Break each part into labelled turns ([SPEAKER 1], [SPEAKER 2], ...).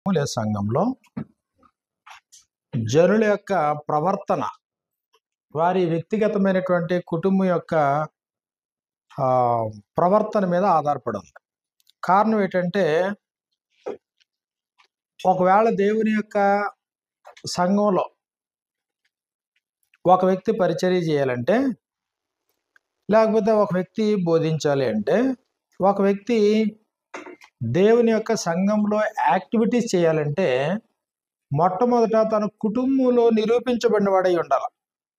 [SPEAKER 1] లేదా సంఘంలో జనుల యొక్క ప్రవర్తన వారి వ్యక్తిగతమైనటువంటి కుటుంబం యొక్క ఆ, ప్రవర్తన మీద ఆధారపడి ఉంది కారణం ఏంటంటే ఒకవేళ దేవుని యొక్క సంఘంలో ఒక వ్యక్తి పరిచర్య చేయాలంటే లేకపోతే ఒక వ్యక్తి బోధించాలి అంటే ఒక వ్యక్తి దేవుని యొక్క సంఘంలో యాక్టివిటీస్ చేయాలంటే మొట్టమొదట తన కుటుంబంలో నిరూపించబడిన వాడై ఉండాలి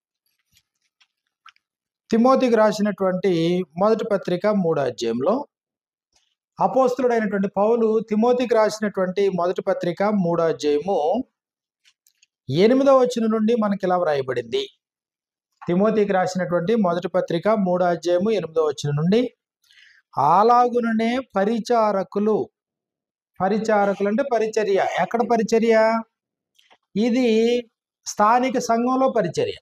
[SPEAKER 1] తిమోతికి రాసినటువంటి మొదటి పత్రిక మూడో అధ్యాయంలో అపోస్తులుడైనటువంటి పౌలు తిమోతికి రాసినటువంటి మొదటి పత్రిక మూడో అధ్యాయము ఎనిమిదో వచ్చిన నుండి మనకి ఇలా వ్రాయబడింది తిమోతికి రాసినటువంటి మొదటి పత్రిక మూడో అధ్యాయము ఎనిమిదో వచ్చిన నుండి అలాగుననే పరిచారకులు పరిచారకులు అంటే పరిచర్య ఎక్కడ పరిచర్య ఇది స్థానిక సంఘంలో పరిచర్య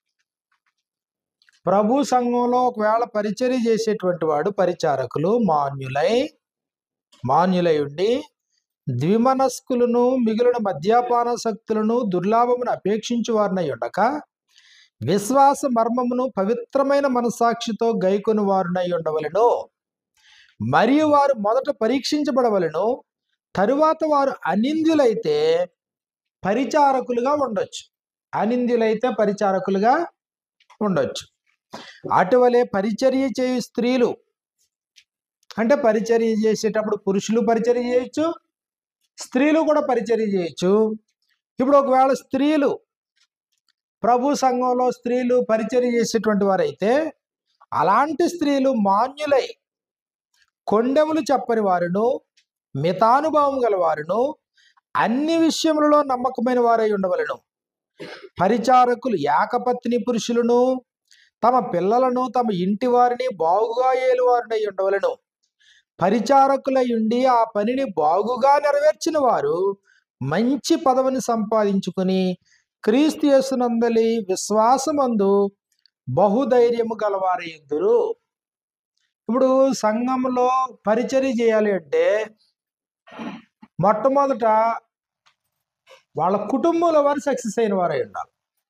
[SPEAKER 1] ప్రభు సంఘంలో ఒకవేళ పరిచర్య చేసేటువంటి వాడు పరిచారకులు మాన్యులై మాన్యులై ఉండి ద్విమనస్కులను మిగిలిన మద్యపాన శక్తులను దుర్లాభమును అపేక్షించు వారినై ఉండక విశ్వాస మర్మమును పవిత్రమైన మనసాక్షితో గైకొని వారునై ఉండవలెను మరియు వారు మొదట పరీక్షించబడవలను తరువాత వారు అనింద్యులైతే పరిచారకులుగా ఉండొచ్చు అనింద్యులైతే పరిచారకులుగా ఉండొచ్చు అటువలే పరిచర్య చేయు స్త్రీలు అంటే పరిచర్య చేసేటప్పుడు పురుషులు పరిచర్య చేయొచ్చు స్త్రీలు కూడా పరిచర్య చేయొచ్చు ఇప్పుడు ఒకవేళ స్త్రీలు ప్రభు సంఘంలో స్త్రీలు పరిచర్య చేసేటువంటి వారైతే అలాంటి స్త్రీలు మాన్యులై కొండెములు చెప్పని వారును మితానుభవం గల వారును అన్ని విషయములలో నమ్మకమైన వారై ఉండవలను పరిచారకులు ఏకపత్ని పురుషులను తమ పిల్లలను తమ ఇంటి వారిని బాగుగా ఏలువారినై ఉండవలను పరిచారకులై ఉండి ఆ పనిని బాగుగా నెరవేర్చిన వారు మంచి పదవిని సంపాదించుకుని క్రీస్తు యేసునందలి విశ్వాసమందు బహుధైర్యము గలవారి ఇద్దరు ఇప్పుడు సంఘంలో పరిచర్య చేయాలి అంటే మొట్టమొదట వాళ్ళ కుటుంబంలో వారు సక్సెస్ అయిన వారై ఉండాలి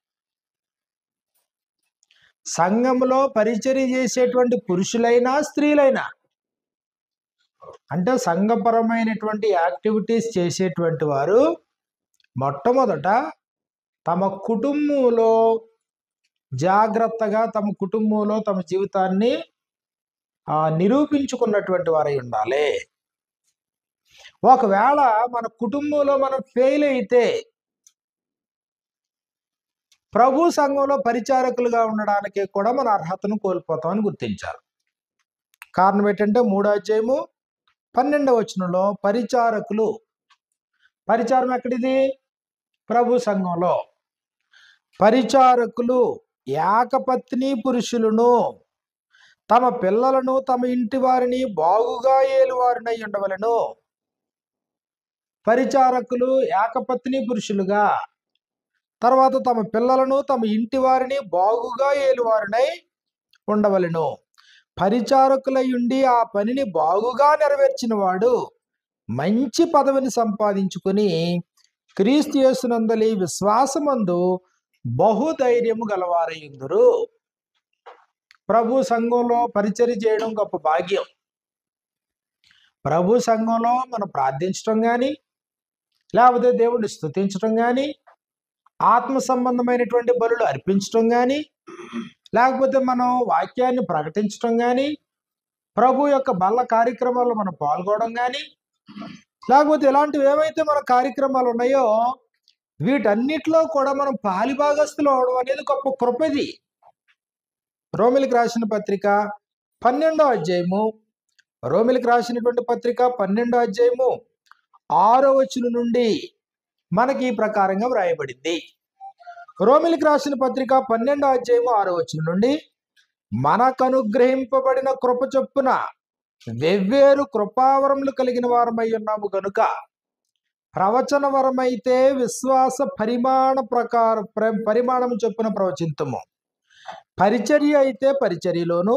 [SPEAKER 1] సంఘంలో పరిచర్య చేసేటువంటి పురుషులైనా స్త్రీలైనా అంటే సంఘపరమైనటువంటి యాక్టివిటీస్ చేసేటువంటి వారు మొట్టమొదట తమ కుటుంబంలో జాగ్రత్తగా తమ కుటుంబంలో తమ జీవితాన్ని ఆ, నిరూపించుకున్నటువంటి వారై ఉండాలి ఒకవేళ మన కుటుంబంలో మనం ఫెయిల్ అయితే ప్రభు సంఘంలో పరిచారకులుగా ఉండడానికి కూడా మన అర్హతను కోల్పోతామని గుర్తించాలి కారణం ఏంటంటే మూడో అధ్యాయము పన్నెండవ వచనంలో పరిచారకులు పరిచారం ఎక్కడిది ప్రభు సంఘంలో పరిచారకులు ఏకపత్ని పురుషులను తమ పిల్లలను తమ ఇంటి వారిని బాగుగా ఏలువారినై ఉండవలను పరిచారకులు ఏకపత్ని పురుషులుగా తర్వాత తమ పిల్లలను తమ ఇంటి వారిని బాగుగా ఏలువారినై ఉండవలెను పరిచారకులై ఉండి ఆ పనిని బాగుగా నెరవేర్చిన వాడు మంచి పదవిని సంపాదించుకుని క్రీస్తు యేసునందలి విశ్వాసమందు బహుధైర్యము గలవారయ్యుందురు ప్రభు సంఘంలో పరిచర్య చేయడం గొప్ప భాగ్యం ప్రభు సంఘంలో మనం ప్రార్థించడం కానీ లేకపోతే దేవుడిని స్తుతించడం కానీ ఆత్మ సంబంధమైనటువంటి బలులు అర్పించడం కానీ లేకపోతే మనం వాక్యాన్ని ప్రకటించడం కానీ ప్రభు యొక్క బల్ల కార్యక్రమాల్లో మనం పాల్గొనడం కానీ లేకపోతే ఇలాంటివి ఏవైతే మన కార్యక్రమాలు ఉన్నాయో వీటన్నిటిలో కూడా మనం పాలిభాగస్తులు అవడం అనేది గొప్ప కృపది రోమిలికి రాసిన పత్రిక పన్నెండో అధ్యాయము రోమిలికి రాసినటువంటి పత్రిక పన్నెండో అధ్యాయము ఆరో వచనం నుండి మనకి ఈ ప్రకారంగా వ్రాయబడింది రోమిలికి రాసిన పత్రిక పన్నెండో అధ్యాయము ఆరో వచనం నుండి మనకు అనుగ్రహింపబడిన కృప చొప్పున వెవ్వేరు కృపావరములు కలిగిన వారమై ఉన్నాము గనుక ప్రవచన వరమైతే విశ్వాస పరిమాణ ప్రకార ప్ర- పరిమాణం చొప్పున ప్రవచింతము పరిచర్య అయితే పరిచర్యలోను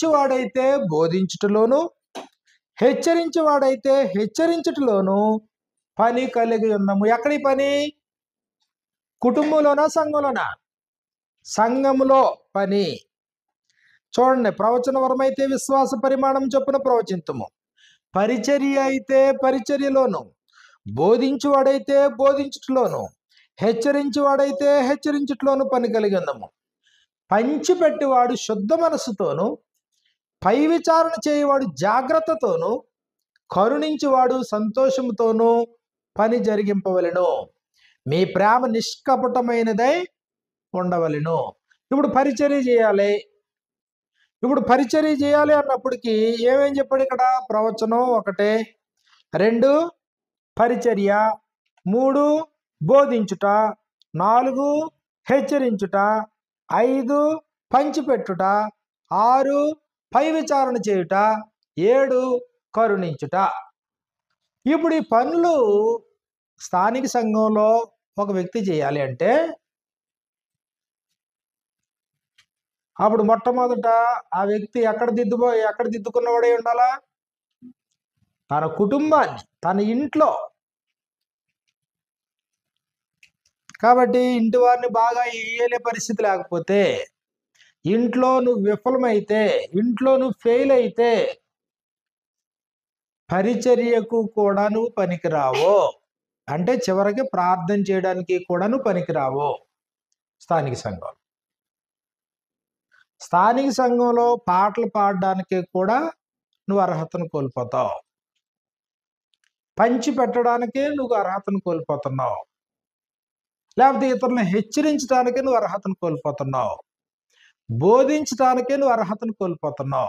[SPEAKER 1] బోధించువాడైతే బోధించుటలోను హెచ్చరించువాడైతే హెచ్చరించుటలోను పని కలిగి ఉన్నాము ఎక్కడి పని కుటుంబంలోనా సంఘంలోనా సంఘములో పని చూడండి ప్రవచన వరమైతే విశ్వాస పరిమాణం చొప్పున ప్రవచింతము పరిచర్య అయితే పరిచర్యలోను బోధించువాడైతే బోధించుటలోను హెచ్చరించువాడైతే హెచ్చరించుటలోను పని కలిగి ఉందము పంచిపెట్టివాడు శుద్ధ మనస్సుతోను పై విచారణ చేయవాడు జాగ్రత్తతోను కరుణించువాడు సంతోషముతోనూ పని జరిగింపవలెను మీ ప్రేమ నిష్కపటమైనదై ఉండవలెను ఇప్పుడు పరిచర్య చేయాలి ఇప్పుడు పరిచర్య చేయాలి అన్నప్పటికీ ఏమేం చెప్పాడు ఇక్కడ ప్రవచనం ఒకటే రెండు పరిచర్య మూడు బోధించుట నాలుగు హెచ్చరించుట ఐదు పంచిపెట్టుట ఆరు పై విచారణ చేయుట ఏడు కరుణించుట ఇప్పుడు ఈ పనులు స్థానిక సంఘంలో ఒక వ్యక్తి చేయాలి అంటే అప్పుడు మొట్టమొదట ఆ వ్యక్తి ఎక్కడ దిద్దుబో ఎక్కడ దిద్దుకున్నవాడే ఉండాలా తన కుటుంబాన్ని తన ఇంట్లో కాబట్టి ఇంటి వారిని బాగా ఏలే పరిస్థితి లేకపోతే ఇంట్లో నువ్వు విఫలమైతే ఇంట్లో నువ్వు ఫెయిల్ అయితే పరిచర్యకు కూడా నువ్వు పనికిరావు అంటే చివరికి ప్రార్థన చేయడానికి కూడా నువ్వు పనికిరావు స్థానిక సంఘం స్థానిక సంఘంలో పాటలు పాడడానికి కూడా నువ్వు అర్హతను కోల్పోతావు పంచి పెట్టడానికి నువ్వు అర్హతను కోల్పోతున్నావు లేకపోతే ఇతరులను హెచ్చరించడానికి నువ్వు అర్హతను కోల్పోతున్నావు బోధించడానికే నువ్వు అర్హతను కోల్పోతున్నావు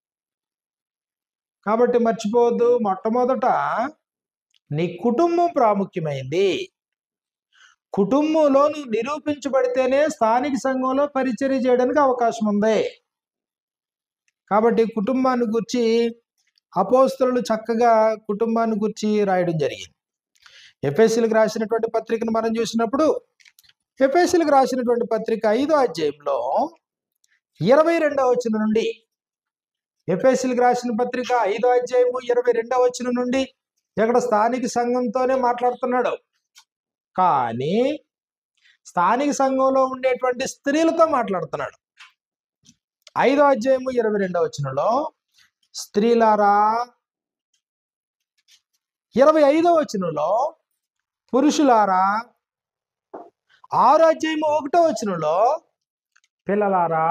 [SPEAKER 1] కాబట్టి మర్చిపోవద్దు మొట్టమొదట నీ కుటుంబం ప్రాముఖ్యమైంది కుటుంబంలో నువ్వు నిరూపించబడితేనే స్థానిక సంఘంలో పరిచర్య చేయడానికి అవకాశం ఉంది కాబట్టి కుటుంబాన్ని గురించి అపోస్తులు చక్కగా కుటుంబాన్ని గురించి రాయడం జరిగింది ఎఫ్ఎస్సీలకు రాసినటువంటి పత్రికను మనం చూసినప్పుడు ఎఫ్ఎస్సీలకు రాసినటువంటి పత్రిక ఐదో అధ్యాయంలో ఇరవై రెండవ వచ్చిన నుండి ఎఫ్ఎస్సీలకు రాసిన పత్రిక ఐదో అధ్యాయము ఇరవై రెండవ వచ్చిన నుండి ఇక్కడ స్థానిక సంఘంతోనే మాట్లాడుతున్నాడు కానీ స్థానిక సంఘంలో ఉండేటువంటి స్త్రీలతో మాట్లాడుతున్నాడు ఐదో అధ్యాయము ఇరవై రెండవ వచనంలో స్త్రీలారా ఇరవై ఐదో వచనంలో పురుషులారా ఆరో అధ్యాయము ఒకటో వచనంలో పిల్లలారా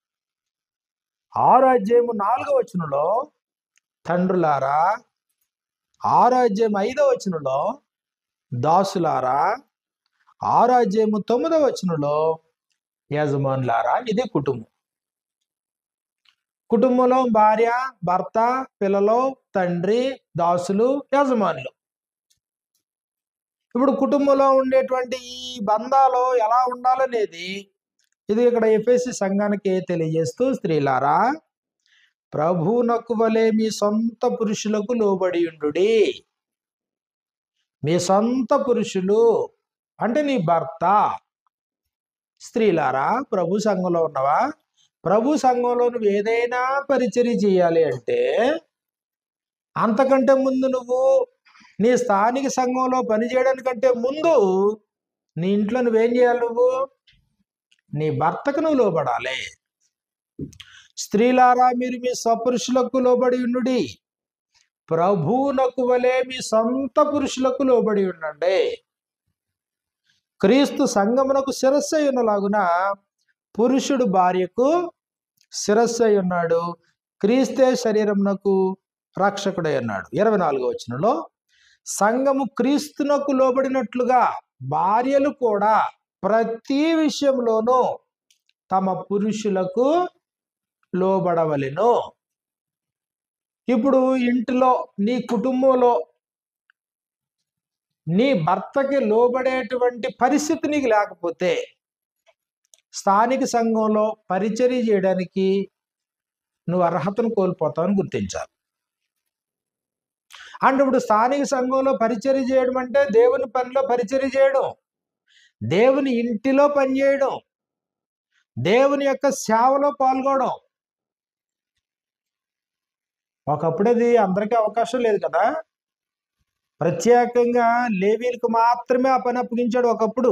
[SPEAKER 1] ఆరో అధ్యాయము నాలుగో వచనంలో తండ్రులారా ఆరో అధ్యాయం ఐదో వచనంలో దాసులారా ఆరో అధ్యాయము తొమ్మిదో వచనంలో యజమానులారా ఇది కుటుంబం కుటుంబంలో భార్య భర్త పిల్లలు తండ్రి దాసులు యజమానులు ఇప్పుడు కుటుంబంలో ఉండేటువంటి ఈ బంధాలు ఎలా ఉండాలనేది ఇది ఇక్కడ ఎఫ్ఎస్సి సంఘానికి తెలియజేస్తూ స్త్రీలారా ప్రభువునకు వలె మీ సొంత పురుషులకు లోబడి ఉండు మీ సొంత పురుషులు అంటే నీ భర్త స్త్రీలారా ప్రభు సంఘంలో ఉన్నవా ప్రభు సంఘంలో నువ్వు ఏదైనా పరిచర్య చేయాలి అంటే అంతకంటే ముందు నువ్వు నీ స్థానిక సంఘంలో పనిచేయడానికంటే ముందు నీ ఇంట్లో నువ్వేం చేయాలి నువ్వు నీ భర్తకు నువ్వు లోబడాలి స్త్రీలారా మీరు మీ స్వపురుషులకు లోబడి ఉండుడి ప్రభువునకు వలె మీ సొంత పురుషులకు లోబడి ఉండండి క్రీస్తు సంగమునకు శిరస్సు అయి ఉన్నలాగున పురుషుడు భార్యకు శిరస్సు అయి ఉన్నాడు క్రీస్తే శరీరమునకు రక్షకుడై ఉన్నాడు ఇరవై నాలుగో వచనంలో సంఘము క్రీస్తునకు లోబడినట్లుగా భార్యలు కూడా ప్రతి విషయంలోనూ తమ పురుషులకు లోబడవలెను ఇప్పుడు ఇంటిలో నీ కుటుంబంలో నీ భర్తకి లోబడేటువంటి పరిస్థితి నీకు లేకపోతే స్థానిక సంఘంలో పరిచర్య చేయడానికి నువ్వు అర్హతను కోల్పోతావని గుర్తించాలి అంటే ఇప్పుడు స్థానిక సంఘంలో పరిచర్య చేయడం అంటే దేవుని పనిలో పరిచర్య చేయడం దేవుని ఇంటిలో పనిచేయడం దేవుని యొక్క సేవలో పాల్గొనడం ఒకప్పుడు అది అందరికీ అవకాశం లేదు కదా ప్రత్యేకంగా లేవీలకు మాత్రమే ఆ పని అప్పగించాడు ఒకప్పుడు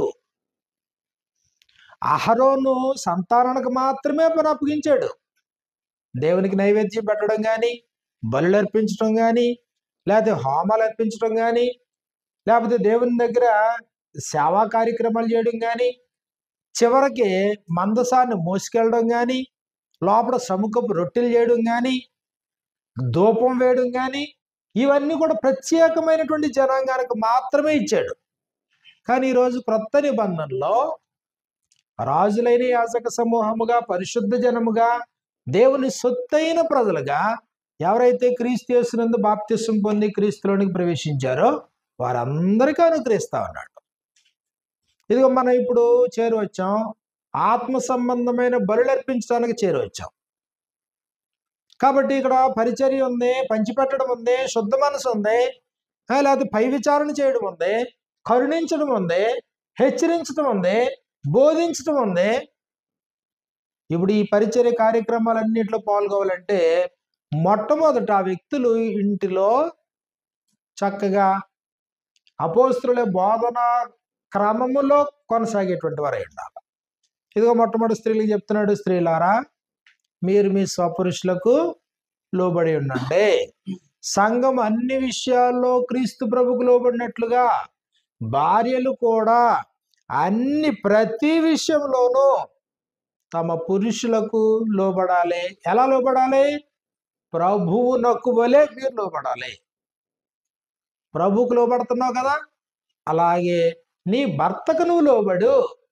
[SPEAKER 1] అహరోను సంతానానికి మాత్రమే ఆ పని అప్పగించాడు దేవునికి నైవేద్యం పెట్టడం కానీ బలులు అర్పించడం కానీ లేకపోతే హోమాలు అర్పించడం కానీ లేకపోతే దేవుని దగ్గర సేవా కార్యక్రమాలు చేయడం కానీ చివరికి మందసాన్ని మోసుకెళ్ళడం కానీ లోపల సముఖపు రొట్టెలు చేయడం కానీ ధూపం వేయడం కానీ ఇవన్నీ కూడా ప్రత్యేకమైనటువంటి జనాంగానికి మాత్రమే ఇచ్చాడు కానీ ఈరోజు క్రొత్త నిబంధనలో రాజులైన యాజక సమూహముగా పరిశుద్ధ జనముగా దేవుని సొత్తైన ప్రజలుగా ఎవరైతే క్రీస్తు యేసునందు బాప్తిసం పొంది క్రీస్తులోనికి ప్రవేశించారో వారందరికీ అనుగ్రహిస్తా ఉన్నాడు ఇదిగో మనం ఇప్పుడు చేరువచ్చాం ఆత్మ సంబంధమైన బలులు అర్పించడానికి చేరువచ్చాం కాబట్టి ఇక్కడ పరిచర్య ఉంది పంచిపెట్టడం ఉంది శుద్ధ మనసు ఉంది ఆ, లేకపోతే పై విచారణ చేయడం ఉంది కరుణించడం ఉంది హెచ్చరించడం ఉంది బోధించడం ఉంది ఇప్పుడు ఈ పరిచర్య కార్యక్రమాలన్నింటిలో పాల్గొవాలంటే మొట్టమొదట ఆ వ్యక్తులు ఇంటిలో చక్కగా అపోస్తుల బోధన క్రమములో కొనసాగేటువంటి వారు అయి ఉండాలి ఇదిగో మొట్టమొదటి స్త్రీలకు చెప్తున్నాడు స్త్రీలారా మీరు మీ స్వపురుషులకు లోబడి ఉండండి సంఘం అన్ని విషయాల్లో క్రీస్తు ప్రభుకు లోబడినట్లుగా భార్యలు కూడా అన్ని ప్రతి విషయంలోనూ తమ పురుషులకు లోబడాలి ఎలా లోబడాలి ప్రభువు నక్కువలే మీరు లోబడాలి ప్రభువుకు లోబడుతున్నావు కదా అలాగే నీ భర్తకు నువ్వు లోబడు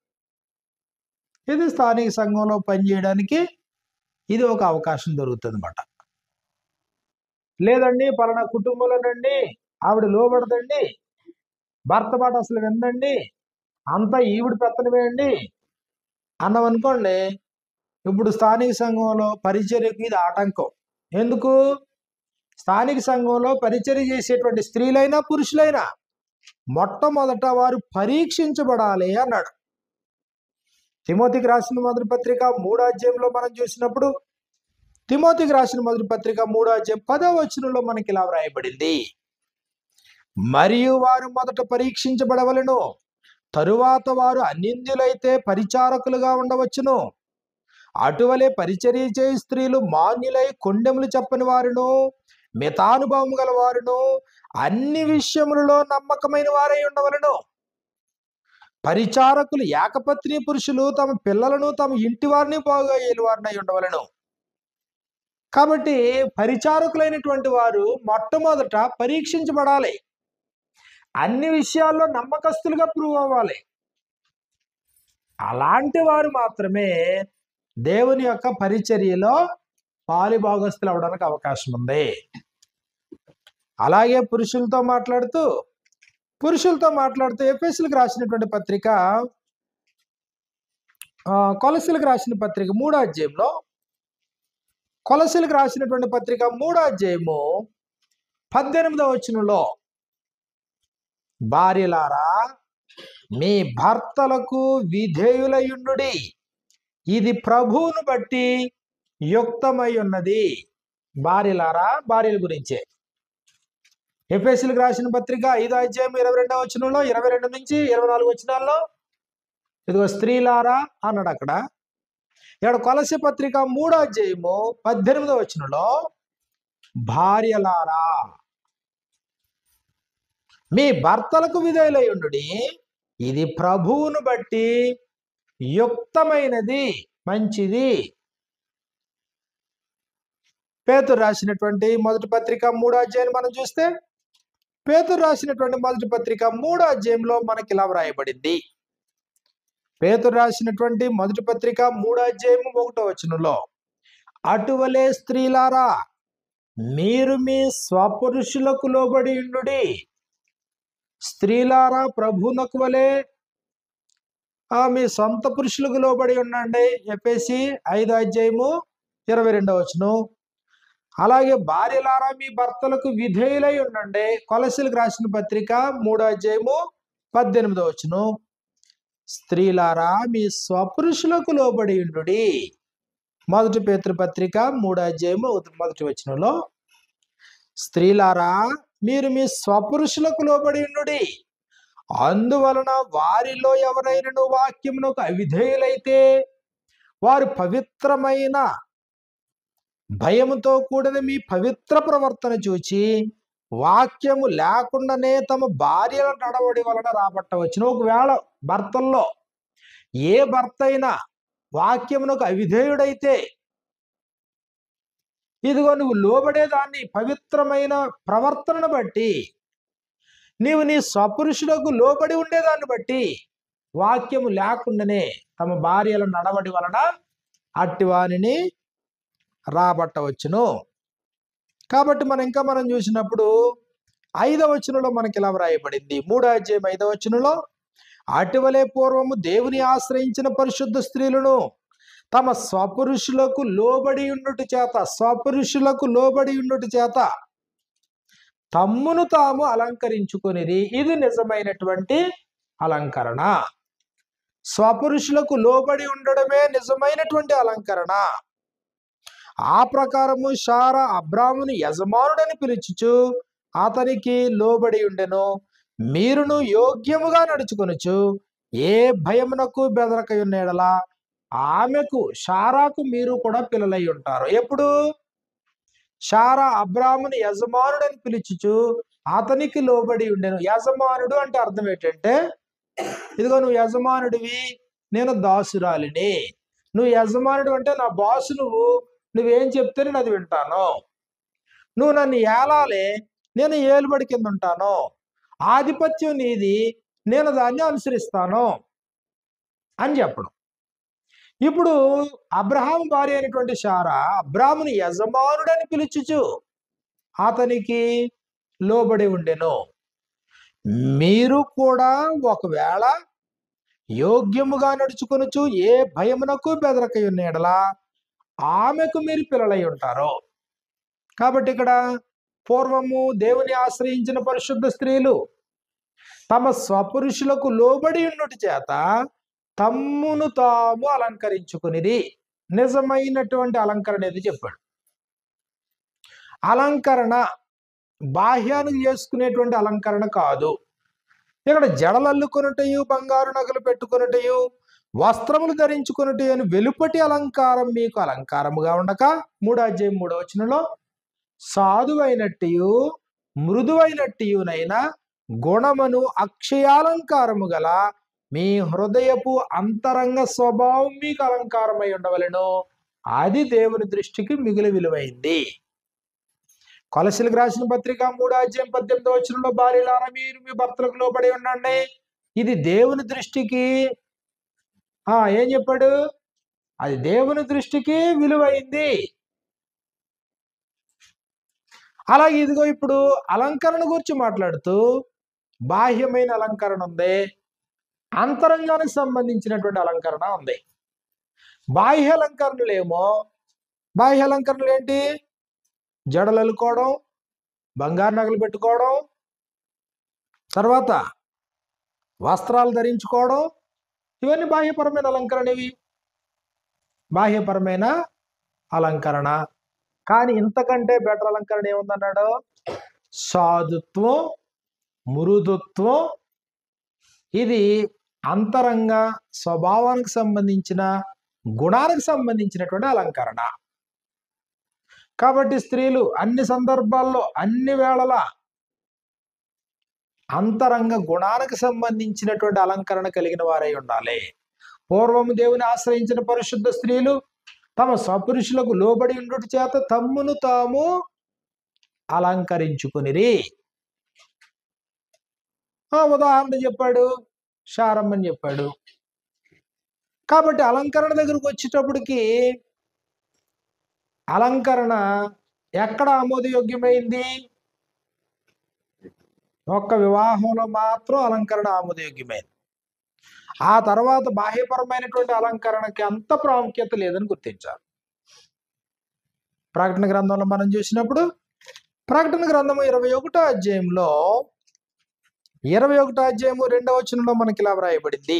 [SPEAKER 1] ఇది స్థానిక సంఘంలో పనిచేయడానికి ఇది ఒక అవకాశం దొరుకుతుంది అనమాట లేదండి పలానా కుటుంబంలోనండి ఆవిడ లోబడదండి భర్త మాట అసలు విందండి అంతా ఈవిడ పెత్తనమేయండి అన్నాం అనుకోండి ఇప్పుడు స్థానిక సంఘంలో పరిచర్యకు ఇది ఆటంకం ఎందుకు స్థానిక సంఘంలో పరిచర్య చేసేటువంటి స్త్రీలైనా పురుషులైనా మొట్టమొదట వారు పరీక్షించబడాలి అన్నాడు తిమోతికి రాసిన మొదటి పత్రిక మూడో అధ్యాయంలో మనం చూసినప్పుడు తిమోతికి రాసిన మొదటి పత్రిక మూడో అధ్యాయం పదో వచనంలో మనకి ఇలా వ్రాయబడింది మరియు వారు మొదట పరీక్షించబడవలను తరువాత వారు అనింద్యులైతే పరిచారకులుగా ఉండవచ్చును అటువలే పరిచర్య చేయి స్త్రీలు మాన్యులై కొండెములు చెప్పని వారును మితానుభవం గల వారును అన్ని విషయములలో నమ్మకమైన వారై ఉండవలను పరిచారకులు ఏకపత్ని పురుషులు తమ పిల్లలను తమ ఇంటి వారిని బాగా ఏలువారినై ఉండవలను కాబట్టి పరిచారకులైనటువంటి వారు మొట్టమొదట పరీక్షించబడాలి అన్ని విషయాల్లో నమ్మకస్తులుగా ప్రూవ్ అవ్వాలి అలాంటి వారు మాత్రమే దేవుని యొక్క పరిచర్యలో పాలిభాగస్తులు అవడానికి అవకాశం ఉంది అలాగే పురుషులతో మాట్లాడుతూ పురుషులతో మాట్లాడుతూ ఎఫ్ఎస్లకు రాసినటువంటి పత్రిక ఆ, కొలసీలకు రాసిన పత్రిక మూడో అధ్యాయంలో కొలసీలకు రాసినటువంటి పత్రిక మూడో అధ్యాయము పద్దెనిమిదవ వచనంలో భార్యలారా మీ భర్తలకు విధేయులయుండుడి ఇది ప్రభువును బట్టి యుక్తమై ఉన్నది భార్యలారా భార్యల గురించే ఎఫ్ఎస్సీలకు రాసిన పత్రిక ఐదో అధ్యాయం ఇరవై రెండవ వచనంలో ఇరవై రెండు నుంచి ఇరవై నాలుగు వచనాల్లో ఇదిగో స్త్రీలారా అన్నాడు అక్కడ ఇక్కడ కొలసి పత్రిక మూడో అధ్యాయము పద్దెనిమిదో వచనంలో భార్యలారా మీ భర్తలకు విధేయులై ఉండుడి ఇది ప్రభువును బట్టి యుక్తమైనది మంచిది పేతురు రాసినటువంటి మొదటి పత్రిక మూడో అధ్యాయం మనం చూస్తే పేతురు రాసినటువంటి మొదటి పత్రిక మూడో అధ్యాయంలో మనకి ఇలా వ్రాయబడింది పేతురు రాసినటువంటి మొదటి పత్రిక మూడో అధ్యాయము ఒకటో వచనంలో అటువలే స్త్రీలారా మీరు మీ స్వపురుషులకు లోబడి ఉండుడి స్త్రీలారా ప్రభునకు వలె ఆ మీ సొంత పురుషులకు లోబడి ఉండండి చెప్పేసి ఐదో అధ్యాయము ఇరవై రెండవ వచనం అలాగే భార్యలారా మీ భర్తలకు విధేయులై ఉండండి కొలసీలకు రాసిన పత్రిక మూడో అధ్యాయము పద్దెనిమిదో వచనం స్త్రీలారా మీ స్వపురుషులకు లోబడి ఉండుడి మొదటి పేతృపత్రిక మూడో అధ్యాయము మొదటి వచనంలో స్త్రీలారా మీరు మీ స్వపురుషులకు లోబడి ఉండుడి అందువలన వారిలో ఎవరైనా వాక్యమునకు అవిధేయులైతే వారు పవిత్రమైన భయముతో కూడిన మీ పవిత్ర ప్రవర్తన చూచి వాక్యము లేకుండానే తమ భార్యల నడవడి వలన రాబట్టవచ్చును ఒకవేళ భర్తల్లో ఏ భర్త అయినా వాక్యమునకు అవిధేయుడైతే ఇదిగో నువ్వు లోబడేదాన్ని పవిత్రమైన ప్రవర్తనను బట్టి నీవు నీ స్వపురుషులకు లోబడి ఉండేదాన్ని బట్టి వాక్యము లేకుండానే తమ భార్యల నడవడి వలన అట్టి వారిని రాబట్టవచ్చును కాబట్టి మనం ఇంకా మనం చూసినప్పుడు ఐదవ వచనంలో మనకి ఇలా వ్రాయబడింది మూడో అధ్యాయం ఐదవ వచనంలో అటువలే పూర్వము దేవుని ఆశ్రయించిన పరిశుద్ధ స్త్రీలను తమ స్వపురుషులకు లోబడి ఉండుట చేత స్వపురుషులకు లోబడి ఉండుట చేత తమ్మును తాము అలంకరించుకునేది ఇది నిజమైనటువంటి అలంకరణ స్వపురుషులకు లోబడి ఉండడమే నిజమైనటువంటి అలంకరణ ఆ ప్రకారము షారా అబ్రాముని యజమానుడని పిలుచుచు అతనికి లోబడి ఉండెను మీరును యోగ్యముగా నడుచుకొనుచు ఏ భయమునకు బెదరక ఉన్నేడలా ఆమెకు షారాకు మీరు కూడా పిల్లలై ఉంటారు ఎప్పుడు షారా అబ్రాముని యజమానుడని పిలుచుచు అతనికి లోబడి ఉండెను యజమానుడు అంటే అర్థం ఏంటంటే ఇదిగో నువ్వు యజమానుడివి నేను దాసురాలిని నువ్వు యజమానుడు అంటే నా బాసు నువ్వు నువ్వేం చెప్తే నేను అది వింటాను నువ్వు నన్ను ఏలాలే నేను ఏలుబడి కింద ఉంటాను ఆధిపత్యం నీది నేను దాన్ని అనుసరిస్తాను అని చెప్పడం ఇప్పుడు అబ్రహాం భార్య అయినటువంటి శారా అబ్రాముని యజమానుడని పిలుచుచు అతనికి లోబడి ఉండెను మీరు కూడా ఒకవేళ యోగ్యముగా నడుచుకొనుచు ఏ భయమునకు బెదరకై ఉన్నేడలా ఆమెకు మీరు పిల్లలై ఉంటారు కాబట్టి ఇక్కడ పూర్వము దేవుని ఆశ్రయించిన పరిశుద్ధ స్త్రీలు తమ స్వపురుషులకు లోబడి ఉండుట చేత తమ్మును తాము అలంకరించుకునిది నిజమైనటువంటి అలంకరణ ఇది చెప్పాడు అలంకరణ బాహ్యానికి చేసుకునేటువంటి అలంకరణ కాదు ఇక్కడ జడలు అల్లుకొనుటయు బంగారు నగలు పెట్టుకొనుటయు వస్త్రములు ధరించుకొనుటయు అని వెలుపటి అలంకారం మీకు అలంకారముగా ఉండక మూడో అధ్యాయం మూడో వచనంలో సాధువైనట్టియు మృదువైనట్టియునైనా గుణమును అక్షయాలంకారము గల మీ హృదయపు అంతరంగ స్వభావం మీకు అలంకారమై ఉండవలెను అది దేవుని దృష్టికి మిగిలి విలువైంది కొలసిలకు రాసిన పత్రిక మూడో అధ్యాయం పద్దెనిమిదో వచనంలో భార్యలారా మీరు మీ భర్తలకు లోబడి ఉండండి ఇది దేవుని దృష్టికి ఆ ఏం చెప్పాడు అది దేవుని దృష్టికి విలువైంది అలాగే ఇదిగో ఇప్పుడు అలంకరణ గురించి మాట్లాడుతూ బాహ్యమైన అలంకరణ ఉంది అంతరంగానికి సంబంధించినటువంటి అలంకరణ ఉంది బాహ్య అలంకరణలు ఏమో బాహ్య అలంకరణలు ఏంటి జడలు అల్లుకోవడం బంగారు నగలు పెట్టుకోవడం తర్వాత వస్త్రాలు ధరించుకోవడం ఇవన్నీ బాహ్యపరమైన అలంకరణ ఇవి బాహ్యపరమైన అలంకరణ కానీ ఇంతకంటే బెటర్ అలంకరణ ఏముందన్నాడు సాధుత్వం మృదుత్వం ఇది అంతరంగ స్వభావానికి సంబంధించిన గుణానికి సంబంధించినటువంటి అలంకరణ కాబట్టి స్త్రీలు అన్ని సందర్భాల్లో అన్ని వేళలా అంతరంగ గుణానికి సంబంధించినటువంటి అలంకరణ కలిగిన వారై ఉండాలి పూర్వము దేవుని ఆశ్రయించిన పరిశుద్ధ స్త్రీలు తమ స్వపురుషులకు లోబడి ఉండుట చేత తమ్మును తాము అలంకరించుకునిరి ఆ ఉదాహరణ చెప్పాడు శారమ్మని చెప్పాడు కాబట్టి అలంకరణ దగ్గరకు వచ్చేటప్పటికి అలంకరణ ఎక్కడ ఆమోదయోగ్యమైంది ఒక్క వివాహంలో మాత్రం అలంకరణ ఆమోదయోగ్యమైంది ఆ తర్వాత బాహ్యపరమైనటువంటి అలంకరణకి అంత ప్రాముఖ్యత లేదని గుర్తించాలి ప్రకటన గ్రంథంలో మనం చూసినప్పుడు ప్రకటన గ్రంథము ఇరవై ఒకటో అధ్యాయంలో ఇరవై ఒకటో అధ్యాయము రెండవ వచనంలో మనకి ఇలా వ్రాయబడింది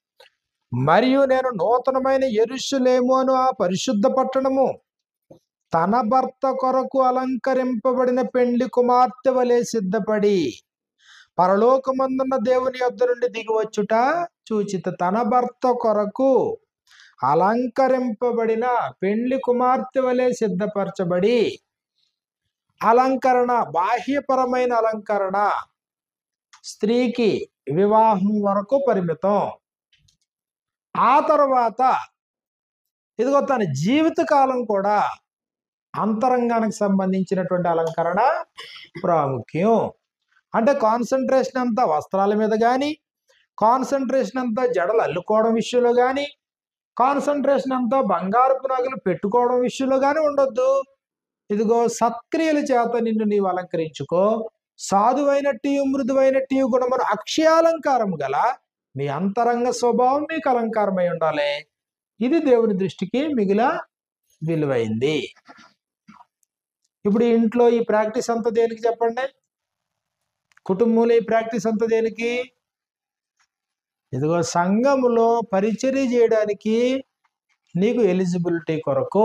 [SPEAKER 1] మరియు నేను నూతనమైన ఎరుషులేము అను ఆ పరిశుద్ధ పట్టణము తన భర్త కొరకు అలంకరింపబడిన పెండ్లి కుమార్తె వలె సిద్ధపడి పరలోకమందున్న దేవుని యొద్ద నుండి దిగివచ్చుట చూచిత తన భర్త కొరకు అలంకరింపబడిన పెండ్లి కుమార్తె వలె సిద్ధపరచబడి అలంకరణ బాహ్యపరమైన అలంకరణ స్త్రీకి వివాహం వరకు పరిమితం ఆ తర్వాత ఇదిగో తన జీవితకాలం కూడా అంతరంగానికి సంబంధించినటువంటి అలంకరణ ప్రాముఖ్యం అంటే కాన్సన్ట్రేషన్ అంతా వస్త్రాల మీద కానీ కాన్సన్ట్రేషన్ అంతా జడలు అల్లుకోవడం విషయంలో కానీ కాన్సన్ట్రేషన్ అంతా బంగారపు నగలు పెట్టుకోవడం విషయంలో కానీ ఉండొద్దు ఇదిగో సత్క్రియల చేత నిన్ను నీవు అలంకరించుకో సాధువైనట్టు మృదువైనట్టు గుణమును అక్షయాలంకారం గల మీ అంతరంగ స్వభావం మీకు అలంకారమై ఉండాలి ఇది దేవుని దృష్టికి మిగిల విలువైంది ఇప్పుడు ఇంట్లో ఈ ప్రాక్టీస్ అంతా దేనికి చెప్పండి కుటుంబంలో ఈ ప్రాక్టీస్ అంతా దేనికి ఇదిగో సంఘములో పరిచర్య చేయడానికి నీకు ఎలిజిబిలిటీ కొరకు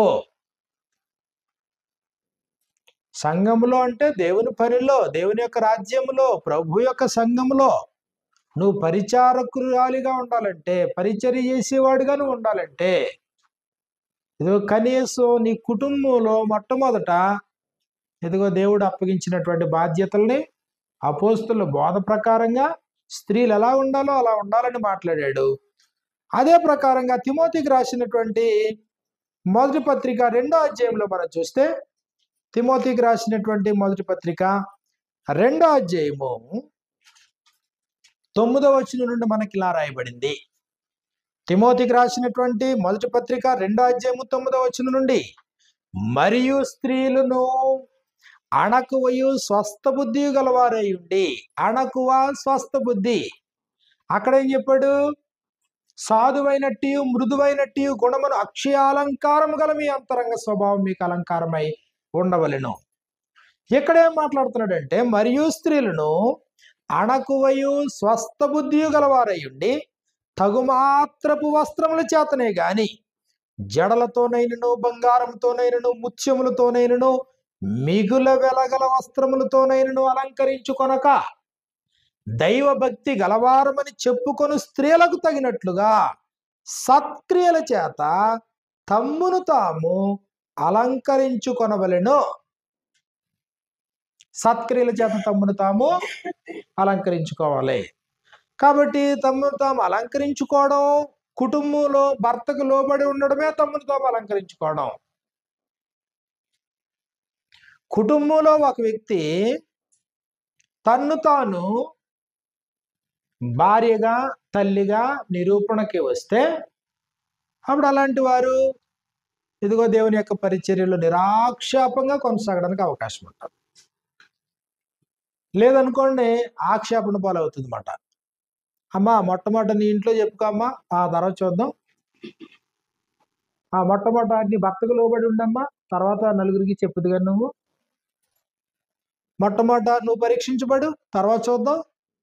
[SPEAKER 1] సంఘములో అంటే దేవుని పనిలో దేవుని యొక్క రాజ్యములో ప్రభు యొక్క సంఘములో నువ్వు పరిచారకురాలిగా ఉండాలంటే పరిచర్య చేసేవాడిగా నువ్వు ఉండాలంటే ఇదిగో కనీసం నీ కుటుంబంలో మొట్టమొదట ఇదిగో దేవుడు అప్పగించినటువంటి బాధ్యతల్ని అపోస్తుల బోధ ప్రకారంగా స్త్రీలు ఎలా ఉండాలో అలా ఉండాలని మాట్లాడాడు అదే ప్రకారంగా తిమోతికి రాసినటువంటి మొదటి పత్రిక రెండో అధ్యాయంలో మనం చూస్తే తిమోతికి రాసినటువంటి మొదటి పత్రిక రెండో అధ్యాయము తొమ్మిదో వచనం నుండి మనకి ఇలా రాయబడింది తిమోతికి రాసినటువంటి మొదటి పత్రిక రెండో అధ్యాయము తొమ్మిదో వచనం నుండి మరియు స్త్రీలను అణకువయు స్వస్థ బుద్ధి గలవారై ఉండి అణకువ స్వస్థ బుద్ధి అక్కడ ఏం చెప్పాడు సాధువైనట్టు మృదువైనట్టు గుణమును అక్షయాలంకారం గల మీ అంతరంగ స్వభావం మీకు అలంకారమై ఉండవలెను ఇక్కడేం మాట్లాడుతున్నాడంటే మరియు స్త్రీలను అణకువయు స్వస్థ బుద్ధి గలవారై ఉండి తగుమాత్రపు వస్త్రముల చేతనే గాని జడలతోనైనను బంగారంతోనైనను ముత్యములతోనైనను మిగుల వెలగల వస్త్రములతోనైనను అలంకరించుకొనక దైవ భక్తి గలవారమని చెప్పుకొని స్త్రీలకు తగినట్లుగా సత్క్రియల చేత తమ్మును తాము అలంకరించుకొనవలెను సత్క్రియల చేత తమ్మును తాము అలంకరించుకోవాలి కాబట్టి తమ్మును తాము అలంకరించుకోవడం కుటుంబంలో భర్తకు లోబడి ఉండడమే తమ్మును తాము అలంకరించుకోవడం కుటుంబంలో ఒక వ్యక్తి తన్ను తాను భార్యగా తల్లిగా నిరూపణకి వస్తే అప్పుడు అలాంటి వారు ఇదిగో దేవుని యొక్క పరిచర్యలు నిరాక్షేపంగా కొనసాగడానికి అవకాశం ఉంటుంది లేదనుకోండి ఆక్షేపణ పాలవుతుంది అన్నమాట అమ్మా మొట్టమొదట నీ ఇంట్లో చెప్పుకో అమ్మా ఆ తర్వాత చూద్దాం ఆ మొట్టమొదట నీ భర్తకు లోబడి ఉండమ్మా తర్వాత నలుగురికి చెప్పుదు కానీ నువ్వు మొట్టమొదట నువ్వు పరీక్షించబడు తర్వాత చూద్దాం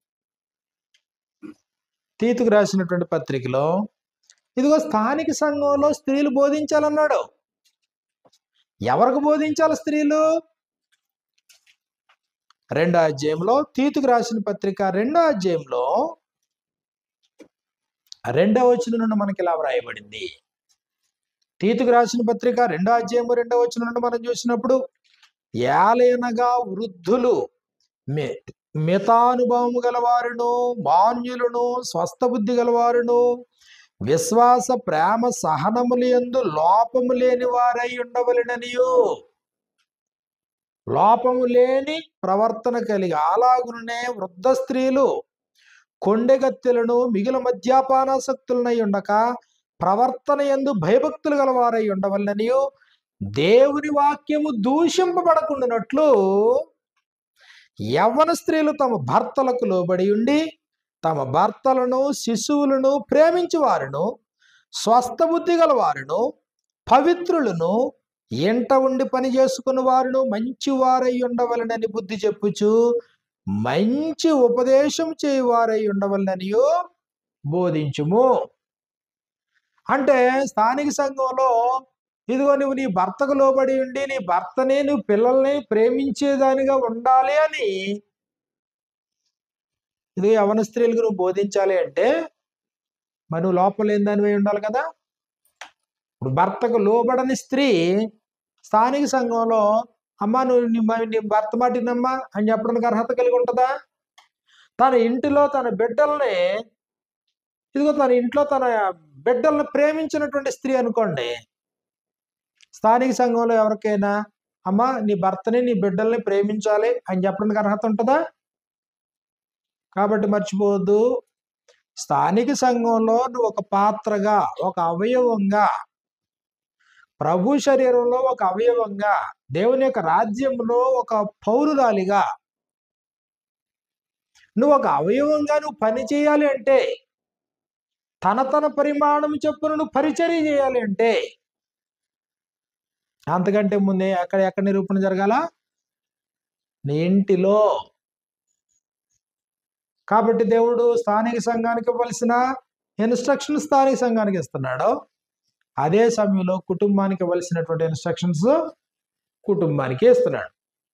[SPEAKER 1] తీతుకు రాసినటువంటి పత్రికలో ఇదిగో స్థానిక సంఘంలో స్త్రీలు బోధించాలన్నాడు ఎవరికి బోధించాలి స్త్రీలు రెండో అధ్యాయంలో తీతుకు రాసిన పత్రిక రెండో అధ్యాయంలో రెండో వచనం నుండి మనకి ఇలా వ్రాయబడింది తీతుకు రాసిన పత్రిక రెండో అధ్యాయము రెండో వచనం నుండి మనం చూసినప్పుడు ఏలయనగా వృద్ధులు మి మితానుభవము గలవారును మాన్యులను స్వస్థ బుద్ధి గలవారును విశ్వాస ప్రేమ సహనములు ఎందు లోపము లేని వారై ఉండవలెననియు లోపము లేని ప్రవర్తన కలిగి అలాగునే వృద్ధ స్త్రీలు కొండెగత్తెలను మిగిలిన మద్యపానాసక్తులనై ఉండక ప్రవర్తన ఎందు భయభక్తులు గలవారై ఉండవలననియు దేవుని వాక్యము దూషింపబడకుండానట్లు యవ్వన స్త్రీలు తమ భర్తలకు లోబడి ఉండి తమ భర్తలను శిశువులను ప్రేమించి వారును స్వస్థ బుద్ధి గల వారును పవిత్రులను ఎంట ఉండి పని చేసుకుని వారును మంచి వారై ఉండవలనని బుద్ధి చెప్పుచు మంచి ఉపదేశం చేయువారై ఉండవలననియో బోధించుము అంటే స్థానిక సంఘంలో ఇదిగో నువ్వు నీ భర్తకు లోబడి ఉండి నీ భర్తని నువ్వు పిల్లల్ని ప్రేమించేదానిగా ఉండాలి అని ఇది యవన స్త్రీలకు నువ్వు బోధించాలి అంటే మరి నువ్వు లోపల ఏం దానివై ఉండాలి కదా ఇప్పుడు భర్తకు లోబడని స్త్రీ స్థానిక సంఘంలో అమ్మా నువ్వు నీ మ- నీ భర్త మాటినమ్మా అని చెప్పడానికి అర్హత కలిగి ఉంటుందా తన ఇంటిలో తన బిడ్డల్ని ఇదిగో తన ఇంట్లో తన బిడ్డల్ని ప్రేమించినటువంటి స్త్రీ అనుకోండి స్థానిక సంఘంలో ఎవరికైనా అమ్మా నీ భర్తని నీ బిడ్డల్ని ప్రేమించాలి అని చెప్పడానికి అర్హత ఉంటుందా కాబట్టి మర్చిపోవద్దు స్థానిక సంఘంలో నువ్వు ఒక పాత్రగా ఒక అవయవంగా ప్రభు శరీరంలో ఒక అవయవంగా దేవుని యొక్క రాజ్యంలో ఒక పౌరురాలిగా నువ్వు ఒక అవయవంగా నువ్వు పని చేయాలి అంటే తన తన పరిమాణం చొప్పున నువ్వు పరిచర్య చేయాలి అంటే అంతకంటే ముందే ఎక్కడ ఎక్కడ నిరూపణ జరగాల నీ ఇంటిలో కాబట్టి దేవుడు స్థానిక సంఘానికి ఇవ్వాల్సిన ఇన్స్ట్రక్షన్ స్థానిక సంఘానికి ఇస్తున్నాడు అదే సమయంలో కుటుంబానికి ఇవ్వాల్సినటువంటి ఇన్స్ట్రక్షన్స్ కుటుంబానికి ఇస్తున్నాడు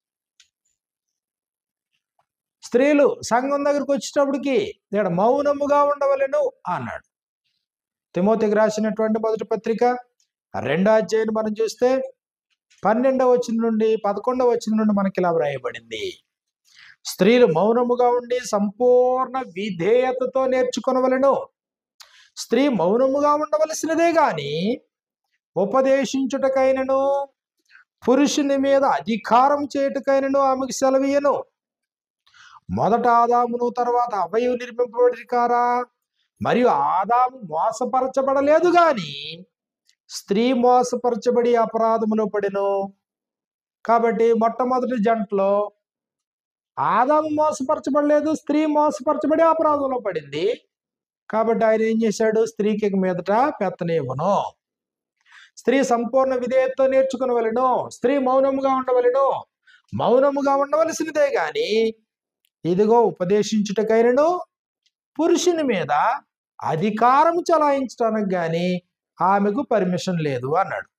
[SPEAKER 1] స్త్రీలు సంఘం దగ్గరికి వచ్చేటప్పటికి ఇక్కడ మౌనముగా ఉండవలెను అన్నాడు తిమోతికి రాసినటువంటి మొదటి పత్రిక రెండో అధ్యాయం మనం చూస్తే పన్నెండవ వచ్చిన నుండి పదకొండవ వచ్చిన నుండి మనకి ఇలా వ్రాయబడింది స్త్రీలు మౌనముగా ఉండి సంపూర్ణ విధేయతతో నేర్చుకొనవలెను స్త్రీ మౌనముగా ఉండవలసినదే గాని ఉపదేశించుటకైనను పురుషుని మీద అధికారం చేయుటకైనను ఆమెకు సెలవీయను మొదట ఆదామును తర్వాత అవ్వయు నిర్మింపబడి కారా మరియు ఆదాము మోసపరచబడలేదు గాని స్త్రీ మోసపరచబడి అపరాధములో పడెను కాబట్టి మొట్టమొదటి జంటలో ఆదాము మోసపరచబడలేదు స్త్రీ మోసపరచబడి అపరాధంలో పడింది కాబట్టి ఆయన ఏం చేశాడు స్త్రీకి ఇక మీదట పెత్తనివ్వను స్త్రీ సంపూర్ణ విధేయతతో నేర్చుకునవలను స్త్రీ మౌనముగా ఉండవలను మౌనముగా ఉండవలసినదే గాని ఇదిగో ఉపదేశించుటకైనను పురుషుని మీద అధికారం చలాయించడానికి గాని ఆమెకు పర్మిషన్ లేదు అన్నాడు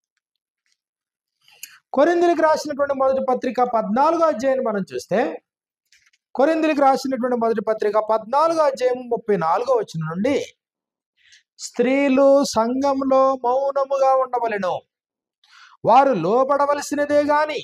[SPEAKER 1] కొరిందులకు రాసినటువంటి మొదటి పత్రిక పద్నాలుగో అధ్యాయం మనం చూస్తే కొరిందులకు రాసినటువంటి మొదటి పత్రిక పద్నాలుగో అధ్యాయం ముప్పై నాలుగో వచ్చిన నుండి స్త్రీలు సంఘంలో మౌనముగా ఉండవలెను వారు లోబడవలసినదే గాని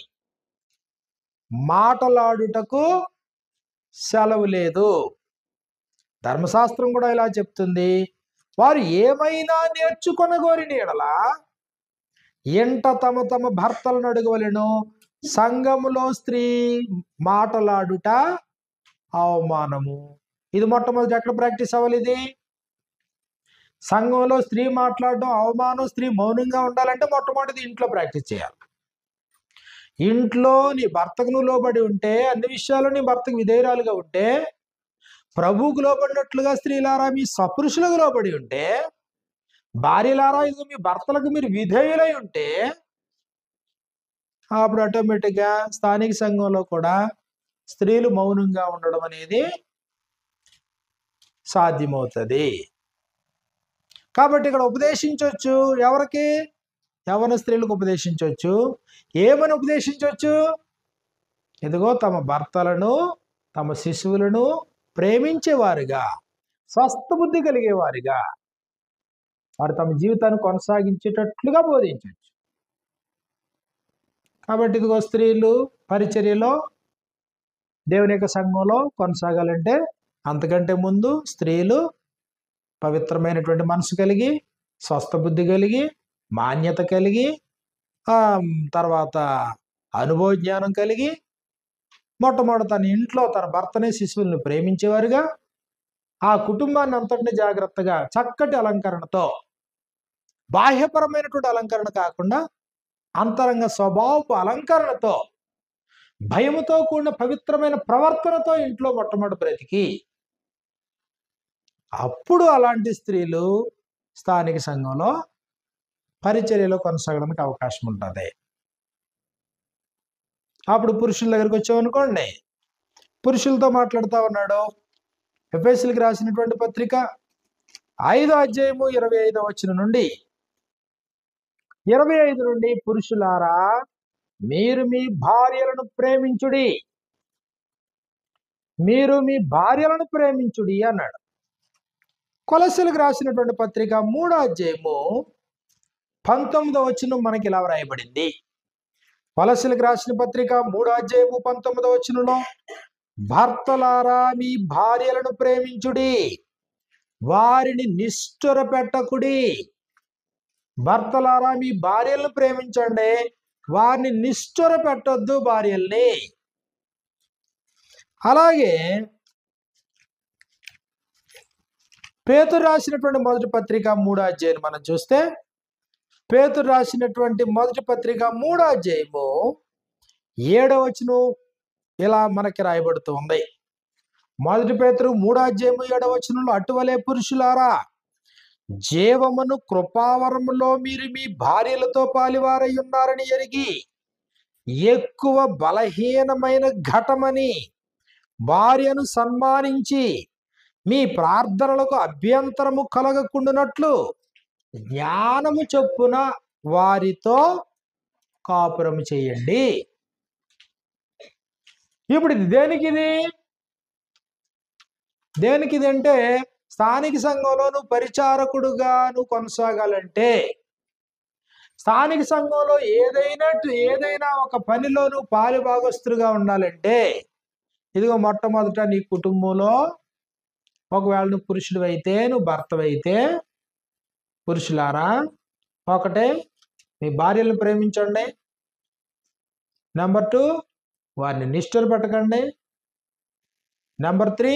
[SPEAKER 1] మాటలాడుటకు సెలవు లేదు ధర్మశాస్త్రం కూడా ఇలా చెప్తుంది వారు ఏమైనా నేర్చుకొనగోరిన ఎడలా ఎంట తమ తమ భర్తలను అడగవలెను సంఘములో స్త్రీ మాటలాడుట అవమానము ఇది మొట్టమొదటి ఎక్కడ ప్రాక్టీస్ అవ్వాలి ఇది సంఘంలో స్త్రీ మాట్లాడడం అవమానం స్త్రీ మౌనంగా ఉండాలంటే మొట్టమొదటిది ఇంట్లో ప్రాక్టీస్ చేయాలి ఇంట్లో నీ భర్తకు నువ్వు లోబడి ఉంటే అన్ని విషయాలు నీ భర్తకు విధేయురాలుగా ఉంటే ప్రభువుకు లోబడినట్లుగా స్త్రీలారా మీ సపురుషులకు లోబడి ఉంటే భార్యలారా ఇది మీ భర్తలకు మీరు విధేయులై ఉంటే అప్పుడు ఆటోమేటిక్గా స్థానిక సంఘంలో కూడా స్త్రీలు మౌనంగా ఉండడం అనేది సాధ్యమవుతుంది కాబట్టి ఇక్కడ ఉపదేశించవచ్చు ఎవరికి యవన స్త్రీలకు ఉపదేశించవచ్చు ఏమని ఉపదేశించవచ్చు ఇదిగో తమ భర్తలను తమ శిశువులను ప్రేమించేవారుగా స్వస్థ బుద్ధి కలిగేవారుగా వారు తమ జీవితాన్ని కొనసాగించేటట్లుగా బోధించవచ్చు కాబట్టి ఇదిగో స్త్రీలు పరిచర్యలో దేవుని యొక్క సంఘంలో కొనసాగాలంటే అంతకంటే ముందు స్త్రీలు పవిత్రమైనటువంటి మనసు కలిగి స్వస్థ బుద్ధి కలిగి మాన్యత కలిగి ఆ, తర్వాత అనుభవ జ్ఞానం కలిగి మొట్టమొదటి తన ఇంట్లో తన భర్తని శిశువుల్ని ప్రేమించేవారుగా ఆ కుటుంబాన్ని అంతటిని జాగ్రత్తగా చక్కటి అలంకరణతో బాహ్యపరమైనటువంటి అలంకరణ కాకుండా అంతరంగ స్వభావపు అలంకరణతో భయముతో కూడిన పవిత్రమైన ప్రవర్తనతో ఇంట్లో మొట్టమొదటి బ్రతికి అప్పుడు అలాంటి స్త్రీలు స్థానిక సంఘంలో పరిచర్యలో కొనసాగడానికి అవకాశం ఉంటుంది అప్పుడు పురుషుల దగ్గరికి వచ్చామనుకోండి పురుషులతో మాట్లాడుతూ ఉన్నాడు ఎఫ్ఎస్ఎల్కి రాసినటువంటి పత్రిక ఐదో అధ్యాయము ఇరవై ఐదో వచ్చిన నుండి ఇరవై ఐదు నుండి పురుషులారా మీరు మీ భార్యలను ప్రేమించుడి మీరు మీ భార్యలను ప్రేమించుడి అన్నాడు కొలసలకు రాసినటువంటి పత్రిక మూడో అధ్యాయము పంతొమ్మిదో వచనం మనకి ఇలా వ్రాయబడింది కొలసలకు రాసిన పత్రిక మూడో అధ్యాయము పంతొమ్మిదో వచనంలో భర్తలారా మీ భార్యలను ప్రేమించుడి వారిని నిష్ఠుర పెట్టకుడి భర్తలారా మీ భార్యలను ప్రేమించండి వారిని నిష్ఠుర పెట్టొద్దు భార్యల్ని అలాగే పేతురు రాసినటువంటి మొదటి పత్రిక మూడో అధ్యాయం మనం చూస్తే పేతురు రాసినటువంటి మొదటి పత్రిక మూడో అధ్యాయము ఏడవ వచనం ఇలా మనకి రాయబడుతుంది మొదటి పేతురు మూడో అధ్యాయము ఏడవ వచనంలో అటువలే పురుషులారా జీవమును కృపావరములో మీరు మీ భార్యలతో పాలివారై ఉన్నారని ఎరిగి ఎక్కువ బలహీనమైన ఘటమని భార్యను సన్మానించి మీ ప్రార్థనలకు అభ్యంతరము కలగకుండానట్లు జ్ఞానము చొప్పున వారితో కాపురం చేయండి ఇప్పుడు ఇది దేనికి ఇది దేనికి ఇది అంటే స్థానిక సంఘంలో నువ్వు పరిచారకుడుగా నువ్వు కొనసాగాలంటే స్థానిక సంఘంలో ఏదైనా ఏదైనా ఒక పనిలో నువ్వు పాలిభాగస్తులుగా ఉండాలంటే ఇదిగో మొట్టమొదట నీ కుటుంబంలో ఒకవేళ నువ్వు పురుషుడు అయితే నువ్వు భర్తవైతే పురుషులారా ఒకటే మీ భార్యలను ప్రేమించండి నెంబర్ టూ వారిని నిష్ఠలు పెట్టకండి నెంబర్ త్రీ